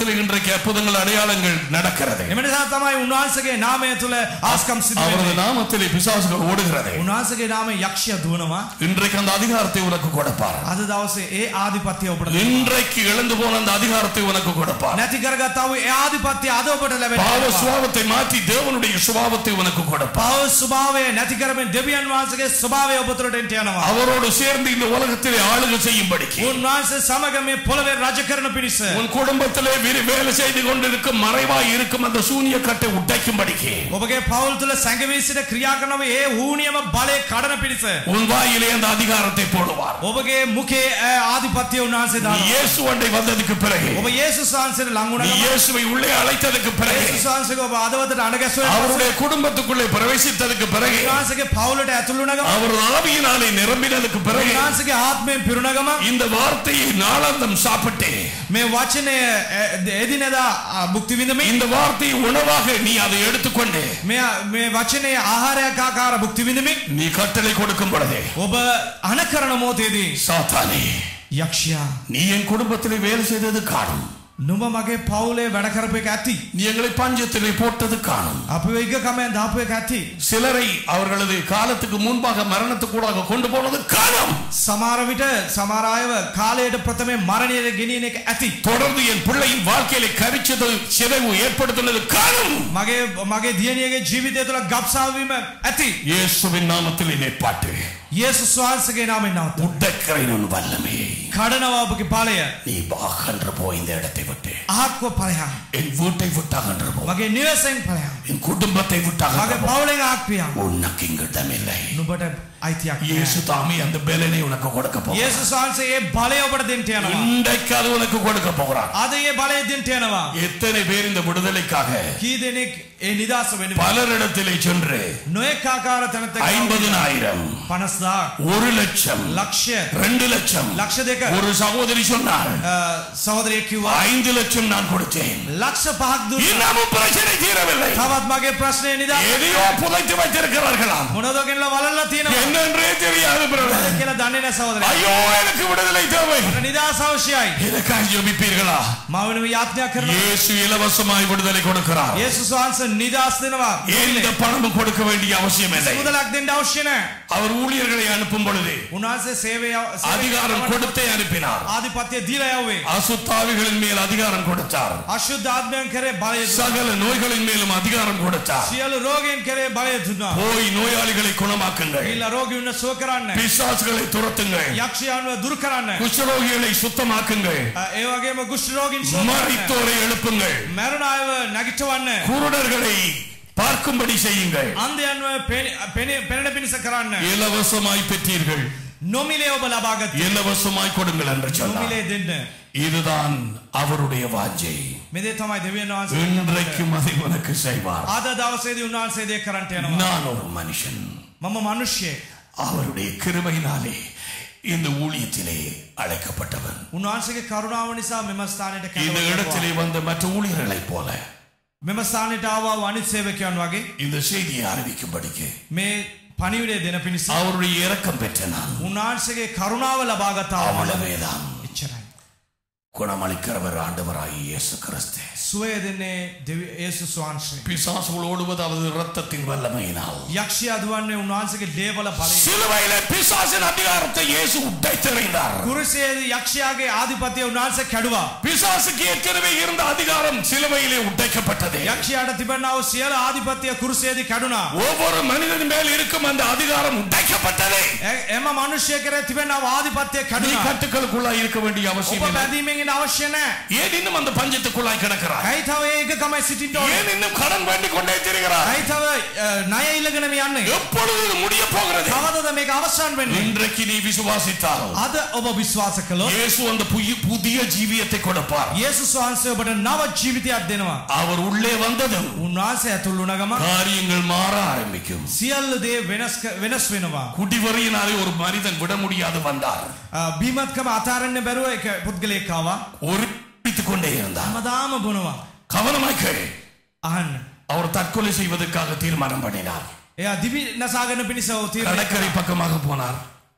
இன்றைக்கு அற்புதங்கள் அடையாளங்கள் நடக்கிறது එම නිසා තමයි උන්වහන්සේගේ නාමය තුළ ආස්කම් සිදු அவரது වෙන්නේ. நாமத்திலே பிசாசுகள் ஓடுகிறது උන්වහන්සේගේ නාමය යක්ෂය දුවනවා. இன்றைக்கு அந்த அதிகாரத்தை உனக்கு கொடுப்பார் අද දවසේ ඒ ආධිපත්‍යය ඔබට දෙනවා. இன்றைக்கு இழந்து போன அந்த அதிகாரத்தை உனக்கு கொடுப்பார் නැති කරගත්තා වූ ඒ ආධිපත්‍යය අද ඔබට பாவ ලැබෙනවා. சுபாவத்தை மாற்றி தேவனுடைய சுபாவத்தை உனக்கு கொடுப்பார் පව ස්වභාවය නැති කරමින් දෙවියන් වහන්සේගේ ස්වභාවය ඔබ තුළට එන්ට යනවා. அவரோடு சேர்ந்து இந்த உலகத்திலே ஆளுகை செய்யும்படிக்கு උන්වහන්සේ සමග මේ පොළවේ රජ කරන පිණිස உன் குடும்பத்திலே விரி- வேலை செய்து கொண்டிருக்கும் மறைவாய் இருக்கும் அந்த சூனிய கட்டை உடைக்கும்படிக்கு ඔබගේ පවුල් තුළ සැඟවී සිට ක්‍රියා කරනව ඒ හූනියම බලය කඩන පිණිස உன் வாயிலே அந்த அதிகாரத்தை போடுவார் ඔබගේ මුකේ ඈ ආධිපත්‍යය උන්වහන්සේ நீ දානවා. இயேசு அண்டை வந்ததுக்கு பிறகு ඔබ යේසුස් වහන්සේට ලං நீ වුණා. இயேசுவை உள்ளே அழைத்ததுக்கு பிறகு යේසුස් වහන්සේගේ ඔබ අදවතට අණ ගැසුවා. அவருடைய குடும்பத்துக்குள்ளே பிரவேசித்ததுக்கு பிறகு උන්වහන්සේගේ පවුලට ඇතුළු වුණ ගමන් அவர் ஆவியினாலே நிரம்பினதுக்கு பிறகு උන්වහන්සේගේ ආත්මයෙන් පිරුණ ගමන් இந்த வார்த்தையை நாளாந்தம் சாப்பிட்டு මේ වචනය ඈ, එදිනෙදා අ, භුක්ති විඳමින් இந்த வார்த்தையை உணவாக நீ அதை எடுத்துக்கொண்டு මේ මේ වචනයේ ආහාරයක් ආකාර භුක්ති විඳමින් நீ கட்டளை கொடுக்கும் பொழுது ඔබ අණ කරන මොහොතේදී சாத்தானே යක්ෂයා நீ என் குடும்பத்திலே வேலை செய்தது காணும் නුඹ මගේ පවුලේ වැඩ කරපු එක ඇති. நீ எங்களை பஞ்சத்திலே போட்டது காணும் අපි එක කමෙන් දාපු එක ඇති. சிலரை அவர்களது காலத்துக்கு முன்பாக மரணத்துக்கூடாக கொண்டு போனது காணும் සමහර විට සමහර අයව කාලයට ප්‍රථමයෙන් මරණයට ගෙනියන එක ඇති. தொடர்ந்து என் பிள்ளையின் வாழ்க்கையில கரிச்சது சிதைவு ஏற்படுத்தினது காணும் මගේ මගේ දියණියගේ ජීවිතය තුළ ගබ්සාවීම ඇති. இயேசுவின் நாமத்தில் நினைப்பாட்டு යේසුස් වහන්සේගේ නාමයෙන් නවත්ත. உடைக்கிறேன் வல்லமையை කඩනවා ඔබගේ ඵලය. நீ அகன்று போ இந்த இடத்தை விட்டு අහක්ව ඵලයන්. என் வீட்டை விட்டு அகன்று போ මගේ නිවසෙන් ඵලයන්. என் குடும்பத்தை விட்டு මගේ அகன்று போ පවුලෙන් ආක්‍රියන්. உனக்கு இங்கு இடமில்லை නුඹට අයිතියක් නෑ. இயேசு தாமே அந்த பலனை உனக்கு கொடுக்க போகிறார் යේසුස් වහන්සේ ඒ බලය ඔබට දෙන්න යනවා. இன்றைக்கு அது உனக்கு கொடுக்க போகிறார் අද ඒ බලය දෙන්න යනවා. எத்தனை பேர் இந்த விடுதலைக்காக කී දෙනෙක් ඒ නිදහස වෙන பலரிடத்திலே சென்று නොයෙක් ආකාර තැනත ஐம்பதுனாயிரம் පනස්දා ஒரு லட்சம் ලක්ෂය ரெண்டு லட்சம் ලක්ෂ දෙක ஒரு சகோதரி சொன்னார் සහෝදරයෙක් කිව්වා ஐந்து லட்சம் நான் கொடுத்தேன் ලක්ෂ පහක් දුන්න இன்னமும் பிரச்சனை தீரவில்லை තවත් මගේ ප්‍රශ්නය නිදා எதையோ புதைத்து வைத்திருக்கிறார்களாம் මොනදගෙනල වලල්ලා තියෙනවා என்னென்றே தெரியாது brother. කියලා දන්නේ නැහැ සහෝදරයා ஐயோ எனக்கு விடுதலை தேவை මට නිදහස අවශ්‍යයි எனக்காக ஜெபிப்பீர்களா මම වෙනම යාඥා කරනවා இயேசு இலவசமாய் விடுதலை கொடுக்கிறார் යේසුස් වහන්සේ නිදහස් දෙනවා எந்த பணமும் கொடுக்க வேண்டிய அவசியம் இல்லை මුදලක් දෙන්න අවශ්‍ය නැහැ அவர் ஊழியர்களை அனுப்பும் பொழுது උන්වහන්සේ සේවය அதிகாரம் கொடுத்தே அனுப்பினார் ආධිපත්‍ය දීලා යවුවේ அசுத்தாவிகளின் மேல் அதிகாரம் கொடுத்தார் අශුද්ධ ආත්මයන් කරේ බලය දුන්නා. சகல நோய்களின் மேலும் அதிகாரம் கொடுத்தார் සියලු රෝගීන් කරේ බලය දුන්නා போய் நோயாளிகளை குணமாக்குங்கள் ඊළ රෝගී වුණ සුව කරන්න பிசாசுகளை துரத்துங்கள் යක්ෂයන්ව දුරු කරන්න குஷ்டரோகிகளை சுத்தமாக்குங்கள் ඒ වගේම කුෂ්ඨ රෝගීන් සුව කරන්න மரித்தோரை எழுப்புங்கள் මැරුණ අයව නැගිටවන්න குருடர்களை பார்க்கும்படி செய்யுங்கள் අන්ධයන්ව පෙන- පෙන- පෙනෙන පිණිස කරන්න இலவசமாய் பெற்றீர்கள் නොමිලේ ඔබ ලබාගත් இலவசமாய் கொடுங்கள் என்று சொன்னார் නොමිලේ දෙන්න இதுதான் அவருடைய வாஞ்சை මෙදේ තමයි දෙවියන් වහන්සේ இன்றைக்கும் அதை உனக்கு செய்வார் අද දවසේදී උන්වහන්සේ දේ කරන්ට යනවා நான் ஒரு மனுஷன் මම මිනිස්සෙක් அவருடைய கிருபையினாலே இந்த ஊழியத்திலே அழைக்கப்பட்டவன் උන්වහන්සේගේ කරුණාව නිසා මෙම ස්ථානයට இந்த කැඳවලා இடத்திலே வந்த மற்ற ஊழியர்களைப் போல මෙම ස්ථානයට ආවා වූ අනිත් සේවකයන් වගේ இந்த செய்தியை அறிவிக்கும்படிக்கு මේ පණිවිඩය දෙන පිණිස அவருடைய இரக்கம் பெற்ற நான் උන්වහන්සේගේ කරුණාව ලබාගතා அவ்வளவேதான் එච්චරයි குணமளிக்கிறவர் ஆண்டவராய் இயேசு கிறிஸ்து සුවය දෙන්නේ දෙවි යේසුස් වහන්සේ பிசாசுகள் ஓடுவது அவரது இரத்தத்தின் வல்லமையினால் යක්ෂයා දුවන්නේ උන්වහන්සේගේ දේවල බලයෙන් சிலுவையில பிசாசின் அதிகாரத்தை இயேசு உடைத்தெறிந்தார் කුරුසයේදී යක්ෂයාගේ ආධිපත්‍ය උන්වහන්සේ කැඩුවා பிசாசுக்கு ஏற்கனவே இருந்த அதிகாரம் சிலுவையிலே உடைக்கப்பட்டது යක්ෂයාට තිබෙනා වූ සියලු ආධිපත්‍ය කුරුසයේදී කැඩුනා ஒவ்வொரு மனிதன் மேல் இருக்கும் அந்த அதிகாரம் உடைக்கப்பட்டது එ- එම මිනිසය කරේ තිබෙනා වූ ආධිපත්‍ය நீ කැඩුනා கட்டுக்களுக்குள்ளாய் இருக்க வேண்டிய அவசியம் ඔබ இல்லை බැඳීමෙන් ඉන්න අවශ්‍ය නැහැ ஏன் இன்னும் அந்த பஞ்சத்துக்குள்ளாய் கிடக்கிறார் ඇයි තව ඒක තමයි සිටින්න ඕනේ ஏன் இன்னும் கடன் வேண்டிக் கொண்டே திரிகிறார் ඇයි තව අ, ණය ඉල්ලගෙන මේ යන්නේ எப்பொழுது இது முடிய போகிறது කවදද මේක අවසන් වෙන්නේ இன்றைக்கு நீ விசுவாசித்தால் අද ඔබ විශ්වාස කළොත් இயேசு அந்த புதிய- புதிய ஜீவியத்தை கொடுப்பார் යේසුස් වහන්සේ ඔබට නව ජීවිතයක් දෙනවා அவர் உள்ளே வந்ததும் උන්වහන්සේ ඇතුළු වුණ ගමන් காரியங்கள் மாற ஆரம்பிக்கும் සියල්ල දේ වෙනස් ක- වෙනස් වෙනවා குடிவரையினாலே ஒரு மனிதன் விட முடியாது வந்தார் අ, බීමත්කම අතාරන්න බැරුව එක පුද්ගලයෙක් ආවා ஒரு கொண்டே இருந்தார் හැමදාම බොනවා கவனமாய் கேள் අහන්න அவர் தற்கொலை செய்வதற்காக தீர்மானம் பண்ணினார் එයා දිවි නසාගන්න පිණිස ඔහු තීරණය கடற்கரை பக்கமாக போனார்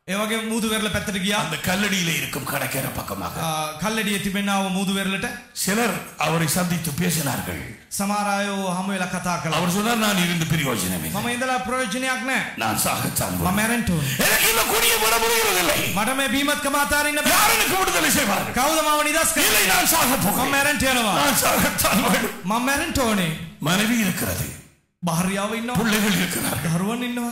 ඒ වගේ මූදු වෙරළ පැත්තට ගියා அந்த கல்லடியிலே இருக்கும் கடற்கரை பக்கமாக ආ, කල්ලඩිය තිබෙනාව මූදු වෙරළට சிலர் அவரை சந்தித்து பேசினார்கள் සමහර අය ඕව හමු වෙලා කතා කළා அவர் சொன்னார் நான் இருந்து பிரயோஜனம் இல்லை මම ඉඳලා ප්‍රයෝජනයක් නැහැ நான் சாகத்தான் මම போகிறேன். මැරෙන්න ඕනේ எனக்கு இந்த கொடியை விட முடிகிறதில்லை මට මේ බීමත්කම අතාරින්න බෑ யார் எனக்கு விடுதலை செய்வார்கள் කවුද මම නිදස් කරන්නේ இல்லை நான் சாக මම போகிறேன் මැරෙන්න යනවා நான் சாகத்தான் வேண்டும் මම මැරෙන්න ඕනේ மனைவி இருக்கிறது භාර්යාව ඉන්නවා பிள்ளைகள் இருக்கிறார்கள் දරුවන් ඉන්නවා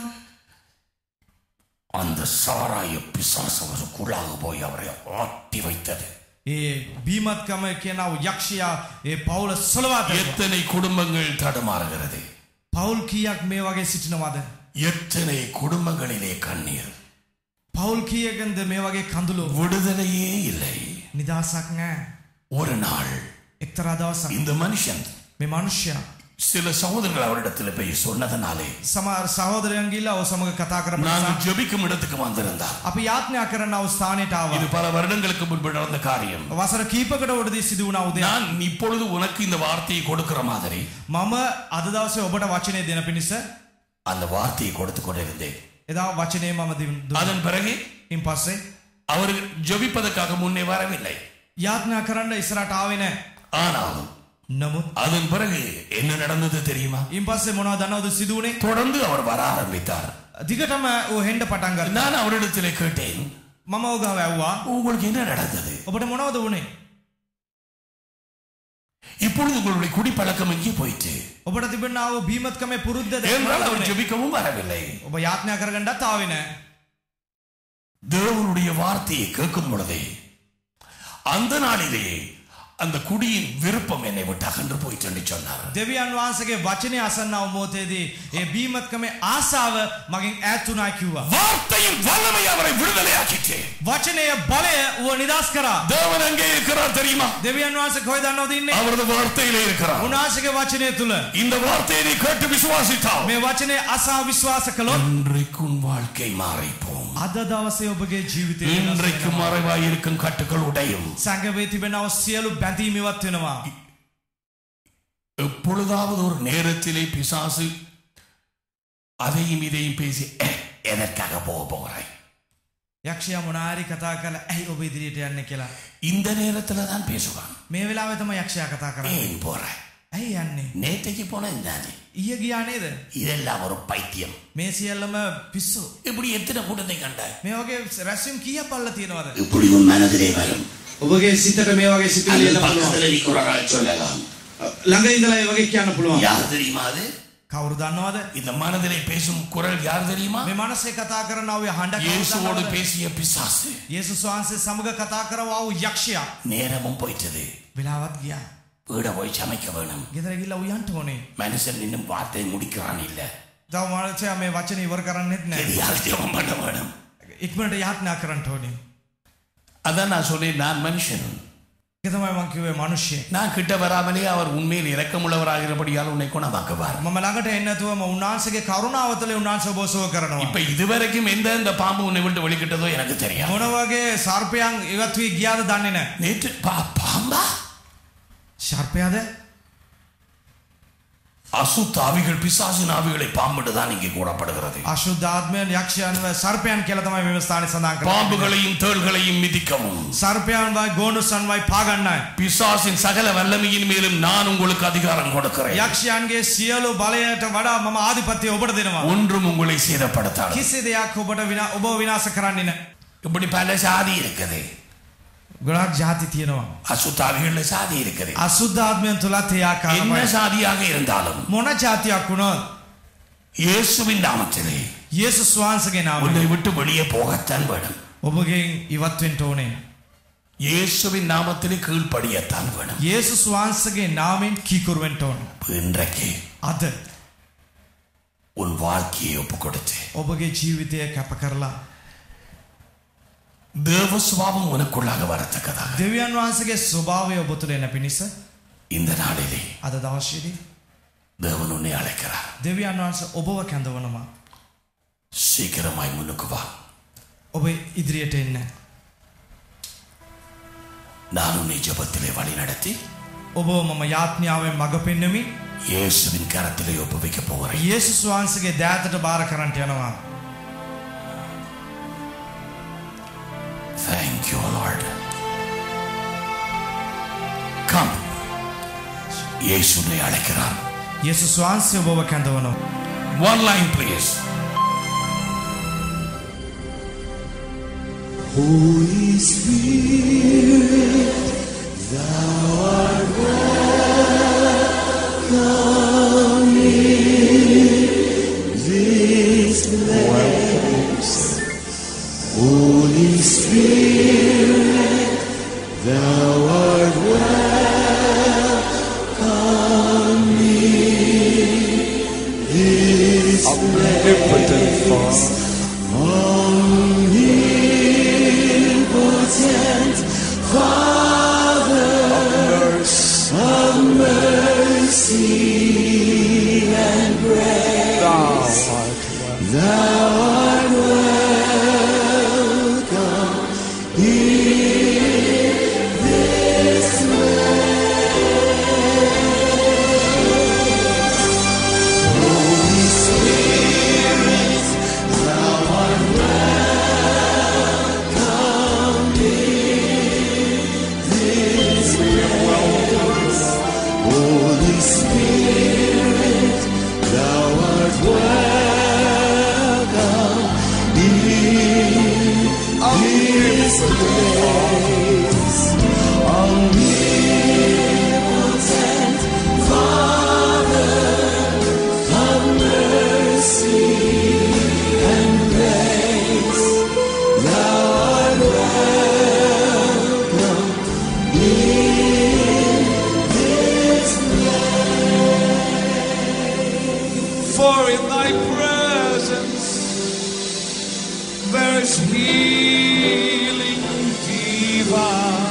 அந்த சாராய பிசாசு அவருக்குள்ளாக போய் அவரை ஆட்டி வைத்தது ඒ බීමත්කම කියනාව යක්ෂයා ඒ පවුල සොලවා දැම්මා. எத்தனை குடும்பங்கள் தடுமாறுகிறது පවුල් කීයක් මේ වගේ සිටිනවද எத்தனை குடும்பங்களிலே கண்ணீர் පවුල් කියකන්ද මේ වගේ කඳුළු விடுதலையே இல்லை නිදහසක් නෑ ஒரு நாள் එක්තරා දවසක් இந்த மனுஷன் මේ මනුෂ්‍යයා சில சகோதரர்கள் அவரிடத்தில் போய் சொன்னதனாலே සමහර සහෝදරයන් ගිහිල්ලා ඔහු සමග කතා කරපු නිසා நாங்கள் ஜெபிக்கும் இடத்துக்கு வந்திருந்தார் අපි යාඥා කරන අවස්ථානයට இது ආවා பல வருடங்களுக்கு முன்பு நடந்த காரியம் වසර කීපකට උඩදී සිදු වුණ උදේ நான் இப்பொழுது உனக்கு இந்த வார்த்தையை கொடுக்கிற மாதிரி මම අද දවසේ ඔබට වචනය දෙන පිණිස அந்த வார்த்தையை கொடுத்து கொண்டிருந்தேன் එදා වචනය මම දුන්නා. அதன் பிறகு ඉන් පස්සේ அவர் ஜெபிப்பதற்காக முன்னே வரவில்லை යාඥා කරන්න ඉස්සරට ආවේ නැහැ ஆனாலும் නමුත් அதன் பிறகு என்ன நடந்தது தெரியுமா ඉන් පස්සේ මොනවද දන්නවද සිදු වුණේ தொடர்ந்து அவர் வர ஆரம்பித்தார் දිගටම ඌ හෙන්න පටන් ගත්තා நான் அவரிடத்திலே கேட்டேன் මම ඔහු ගාව ඇව්වා உங்களுக்கு என்ன நடந்தது ඔබට මොනවද වුණේ இப்பொழுது உங்களுடைய குடிப்பழக்கம் எங்கே போயிட்டு ඔබට තිබෙනාව බීමත්කමේ පුරුද්ද දැන් என்றால் මොනවද அவர் වුණේ? ஜெபிக்கவும் வரவில்லை ඔබ යාඥා කරගන්නත් ආවේ නැහැ தேவனுடைய வார்த்தையை கேட்கும் பொழுதே அந்த நாளிலே அந்த குடியின் விருப்பம் என்னை விட்டு அகன்று போயிட்டு என்று சொன்னார் දෙවියන් වහන්සේගේ වචනය අසන්නව මොහොතේදී ඒ බීමත්කමේ ආසාව මගෙන් ඈත් වුණා කිව්වා வார்த்தையின் வல்லமை அவரை விடுதலையாக்கிட்டு වචනය බලය ඌව නිදහස් කරා தேவன் எங்கே இருக்கிறார் தெரியுமா දෙවියන් වහන්සේ කොහෙද දන්නවද ඉන්නේ அவரது வார்த்தையிலே இருக்கிறார் උන්වහන්සේගේ වචනය තුල இந்த வார்த்தையை நீ கேட்டு விசுவாசித்தால் මේ වචනේ අසා විශ්වාස කළොත් இன்றைக்கு உன் வாழ்க்கை மாறிப்போம் අද දවසේ ඔබගේ ජීවිතය වෙනස් இன்றைக்கு වෙනවා. மறைவாய் இருக்கும் கட்டுகள் உடையும் සංගවේ තිබෙනව සියලු බැඳීම් ඉවත් වෙනවා எப்பொழுதாவது ஒரு நேரத்திலே பிசாசு அதையும் இதையும் பேசி "ஏ, எதற்காக போக போகிறாய் යක්ෂයා මොනාරි කතා කළ ඇයි ඔබ ඉදිරියට යන්න කියලා இந்த நேரத்துல தான் பேசுவான் මේ වෙලාවේ තමයි යක්ෂයා කතා කරන්නේ ஏன் போறாய் ඇයි යන්නේ நேற்றைக்கு போனது தானே ඊය ගියා නේද இதெல்லாம் ஒரு பைத்தியம் මේ සියල්ලම පිස්සු இப்படி எத்தனை கூட்டத்தை கண்டாய் මේ වගේ රැස්වීම් කීයක් බලලා තියෙනවද இப்படி உன் மனதிலே வரும் ඔබගේ සිතට මේ වගේ සිතුවිලි එන්න පුළුවන් பக்கத்துல நிக்கிறவர்கள் சொல்லலாம் ළඟ ඉඳලා ඒ වගේ කියන්න පුළුවන් யார் தெரியுமா அது කවුරු දන්නවද இந்த மனதிலே பேசும் குரல் யார் தெரியுமா මේ මනසේ කතා කරනව හඬ කවුරු இயேசுவோடு දන්නවද? பேசிய பிசாசு යේසුස් වහන්සේ සමග කතා කරවා වූ යක්ෂයා நேரமும் போயிட்டது වෙලාවත් ගියා வீட போய் சமைக்க வேணும் ගෙදර ගිහිල්ලා උයන්ට ඕනේ மனுஷன் இன்னும் வார்த்தையை முடிக்கிறான் இல்ல තව මානසයා මේ වචන ඉවර කරන්නෙත් නැහැ எதையாவது ஜெபம் பண்ண வேணும் ඉක්මනට යාඥා කරන්න ඕනේ அதான் நான் சொன்னேன் நான் மனுஷன் ඒක තමයි මං කිව්වේ මිනිස්සෙ நான் கிட்ட வராமலே அவர் உண்மையில் இரக்கமுள்ளவராகிறபடியால் உன்னை குணமாக்குவார் මම ළඟට එන්නේ නැතුවම උන්වහන්සේගේ කරුණාව තුළ උන්වහන්සේ ඔබ සුව කරනවා இப்ப இதுவரைக்கும் எந்த இந்த பாம்பு உன்னை விட்டு வெளிக்கிட்டதோ எனக்கு தெரியும் මොන වගේ සර්පයන් ඉවත් වී ගියාද දන්නේ නැහැ நேற்று பா பாம்பா ශර්පයාද அசுத்த ஆவிகள் பிசாசின் ஆவிகளை பாம்பிட்டு தான் இங்கே கூறப்படுகிறது අශුද්ධාත්මයන් යක්ෂයන්ව සර්පයන් කියලා තමයි මෙම ස්ථානයේ සඳහන් කරන්නේ பாம்புகளையும் தேள்களையும் மிதிக்கவும் සර්පයන් වයි ගෝනුසන් වයි පාගන්නයි பிசாசின் சகல வல்லமையின் மேலும் நான் உங்களுக்கு அதிகாரம் கொடுக்கிறேன் යක්ෂයන්ගේ සියලු බලයට වඩා මම ආධිපත්‍යය ඔබට දෙනවා ஒன்றும் உங்களை சேதப்படுத்தாது කිසි දෙයක් ඔබට විනා ඔබ විනාශ කරන්නේ නැහැ இப்படி பல சாதி இருக்குது ගොඩක් ජාති තියෙනවා அசுத்தாவிகள்ல சாதி இருக்குது අසුද්ධාත්මයන් තුලත් ඒ என்ன ආකාරමයි சாதியாக இருந்தாலும் මොන ජාතියක් වුණොත් இயேசுவின் நாமத்திலே යේසුස් වහන්සේගේ නාමයෙන් உன்னை விட்டு வெளியே போகத்தான் வேணும் ඔබගෙන් ඉවත් වෙන්න ඕනේ இயேசுவின் நாமத்திலே கீழ்ப்படியத்தான் வேணும் යේසුස් වහන්සේගේ නාමයෙන් කීකුරු වෙන්න ඕනේ இன்றைக்கு අද உன் வாழ்க்கையை ஒப்பு கொடுத்து ඔබගේ ජීවිතය කැප කරලා தேவ சுவாபம் உனக்குள்ளாக வரத்தக்கதாக දෙවියන් වහන්සේගේ ස්වභාවය ඔබ තුළ එන පිණිස இந்த நாளிலே අද දවසේදී தேவன் உன்னை அழைக்கிறார் දෙවියන් වහන්සේ ඔබව කැඳවනවා சீக்கிரமாய் முன்னுக்கு வா ඔබ ඉදිරියට එන්න நான் உன்னை ஜெபத்திலே வழி நடத்தி ඔබ මම යාඥාවෙන් මඟ පෙන්වමි இயேசுவின் கரத்திலே ஒப்புவிக்க போகிறேன் යේසුස් වහන්සේගේ දෑතට බාර කරන්නට යනවා Thank you, Lord. Come. இயேசுவை அழைக்கிறார் යේසුස් වහන්සේ ඔබව කැඳවනවා. One line, please. Holy Spirit, thou art welcome in this place. Holy Spirit, thou art welcome in this Omnipotent Father. omnipotent Father of mercy and grace. Thou art Thou art welcome in this place. Holy Spirit, Thou art welcome in this place. Holy Spirit, Thou art welcome in this place. Omnipotent Father of mercy and grace, Thou art welcome in this For in thy presence there is healing divine.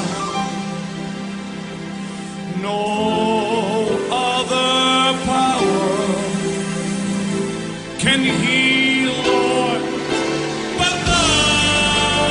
No other power can heal, Lord, but thou.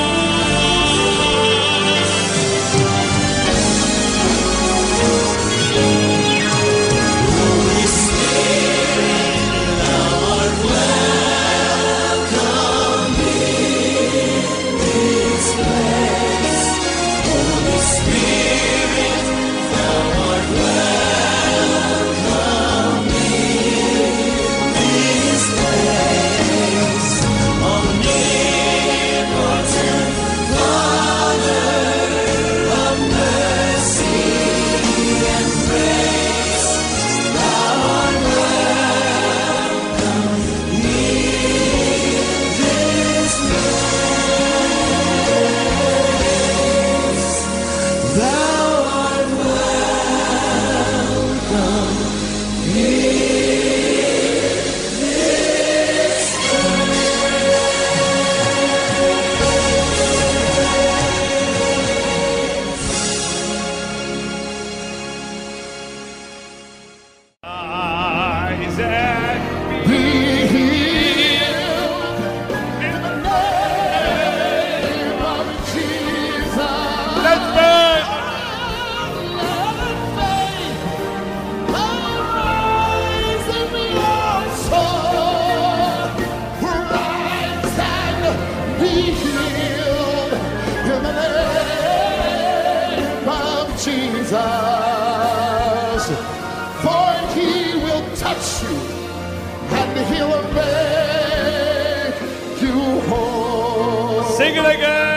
Thou art welcome Isaac, Be healed in the name of Jesus. let's burn. Love and faith, arise in your soul. Rise and be healed in the name of Jesus. For he will touch you and he'll make you whole. Sing it again.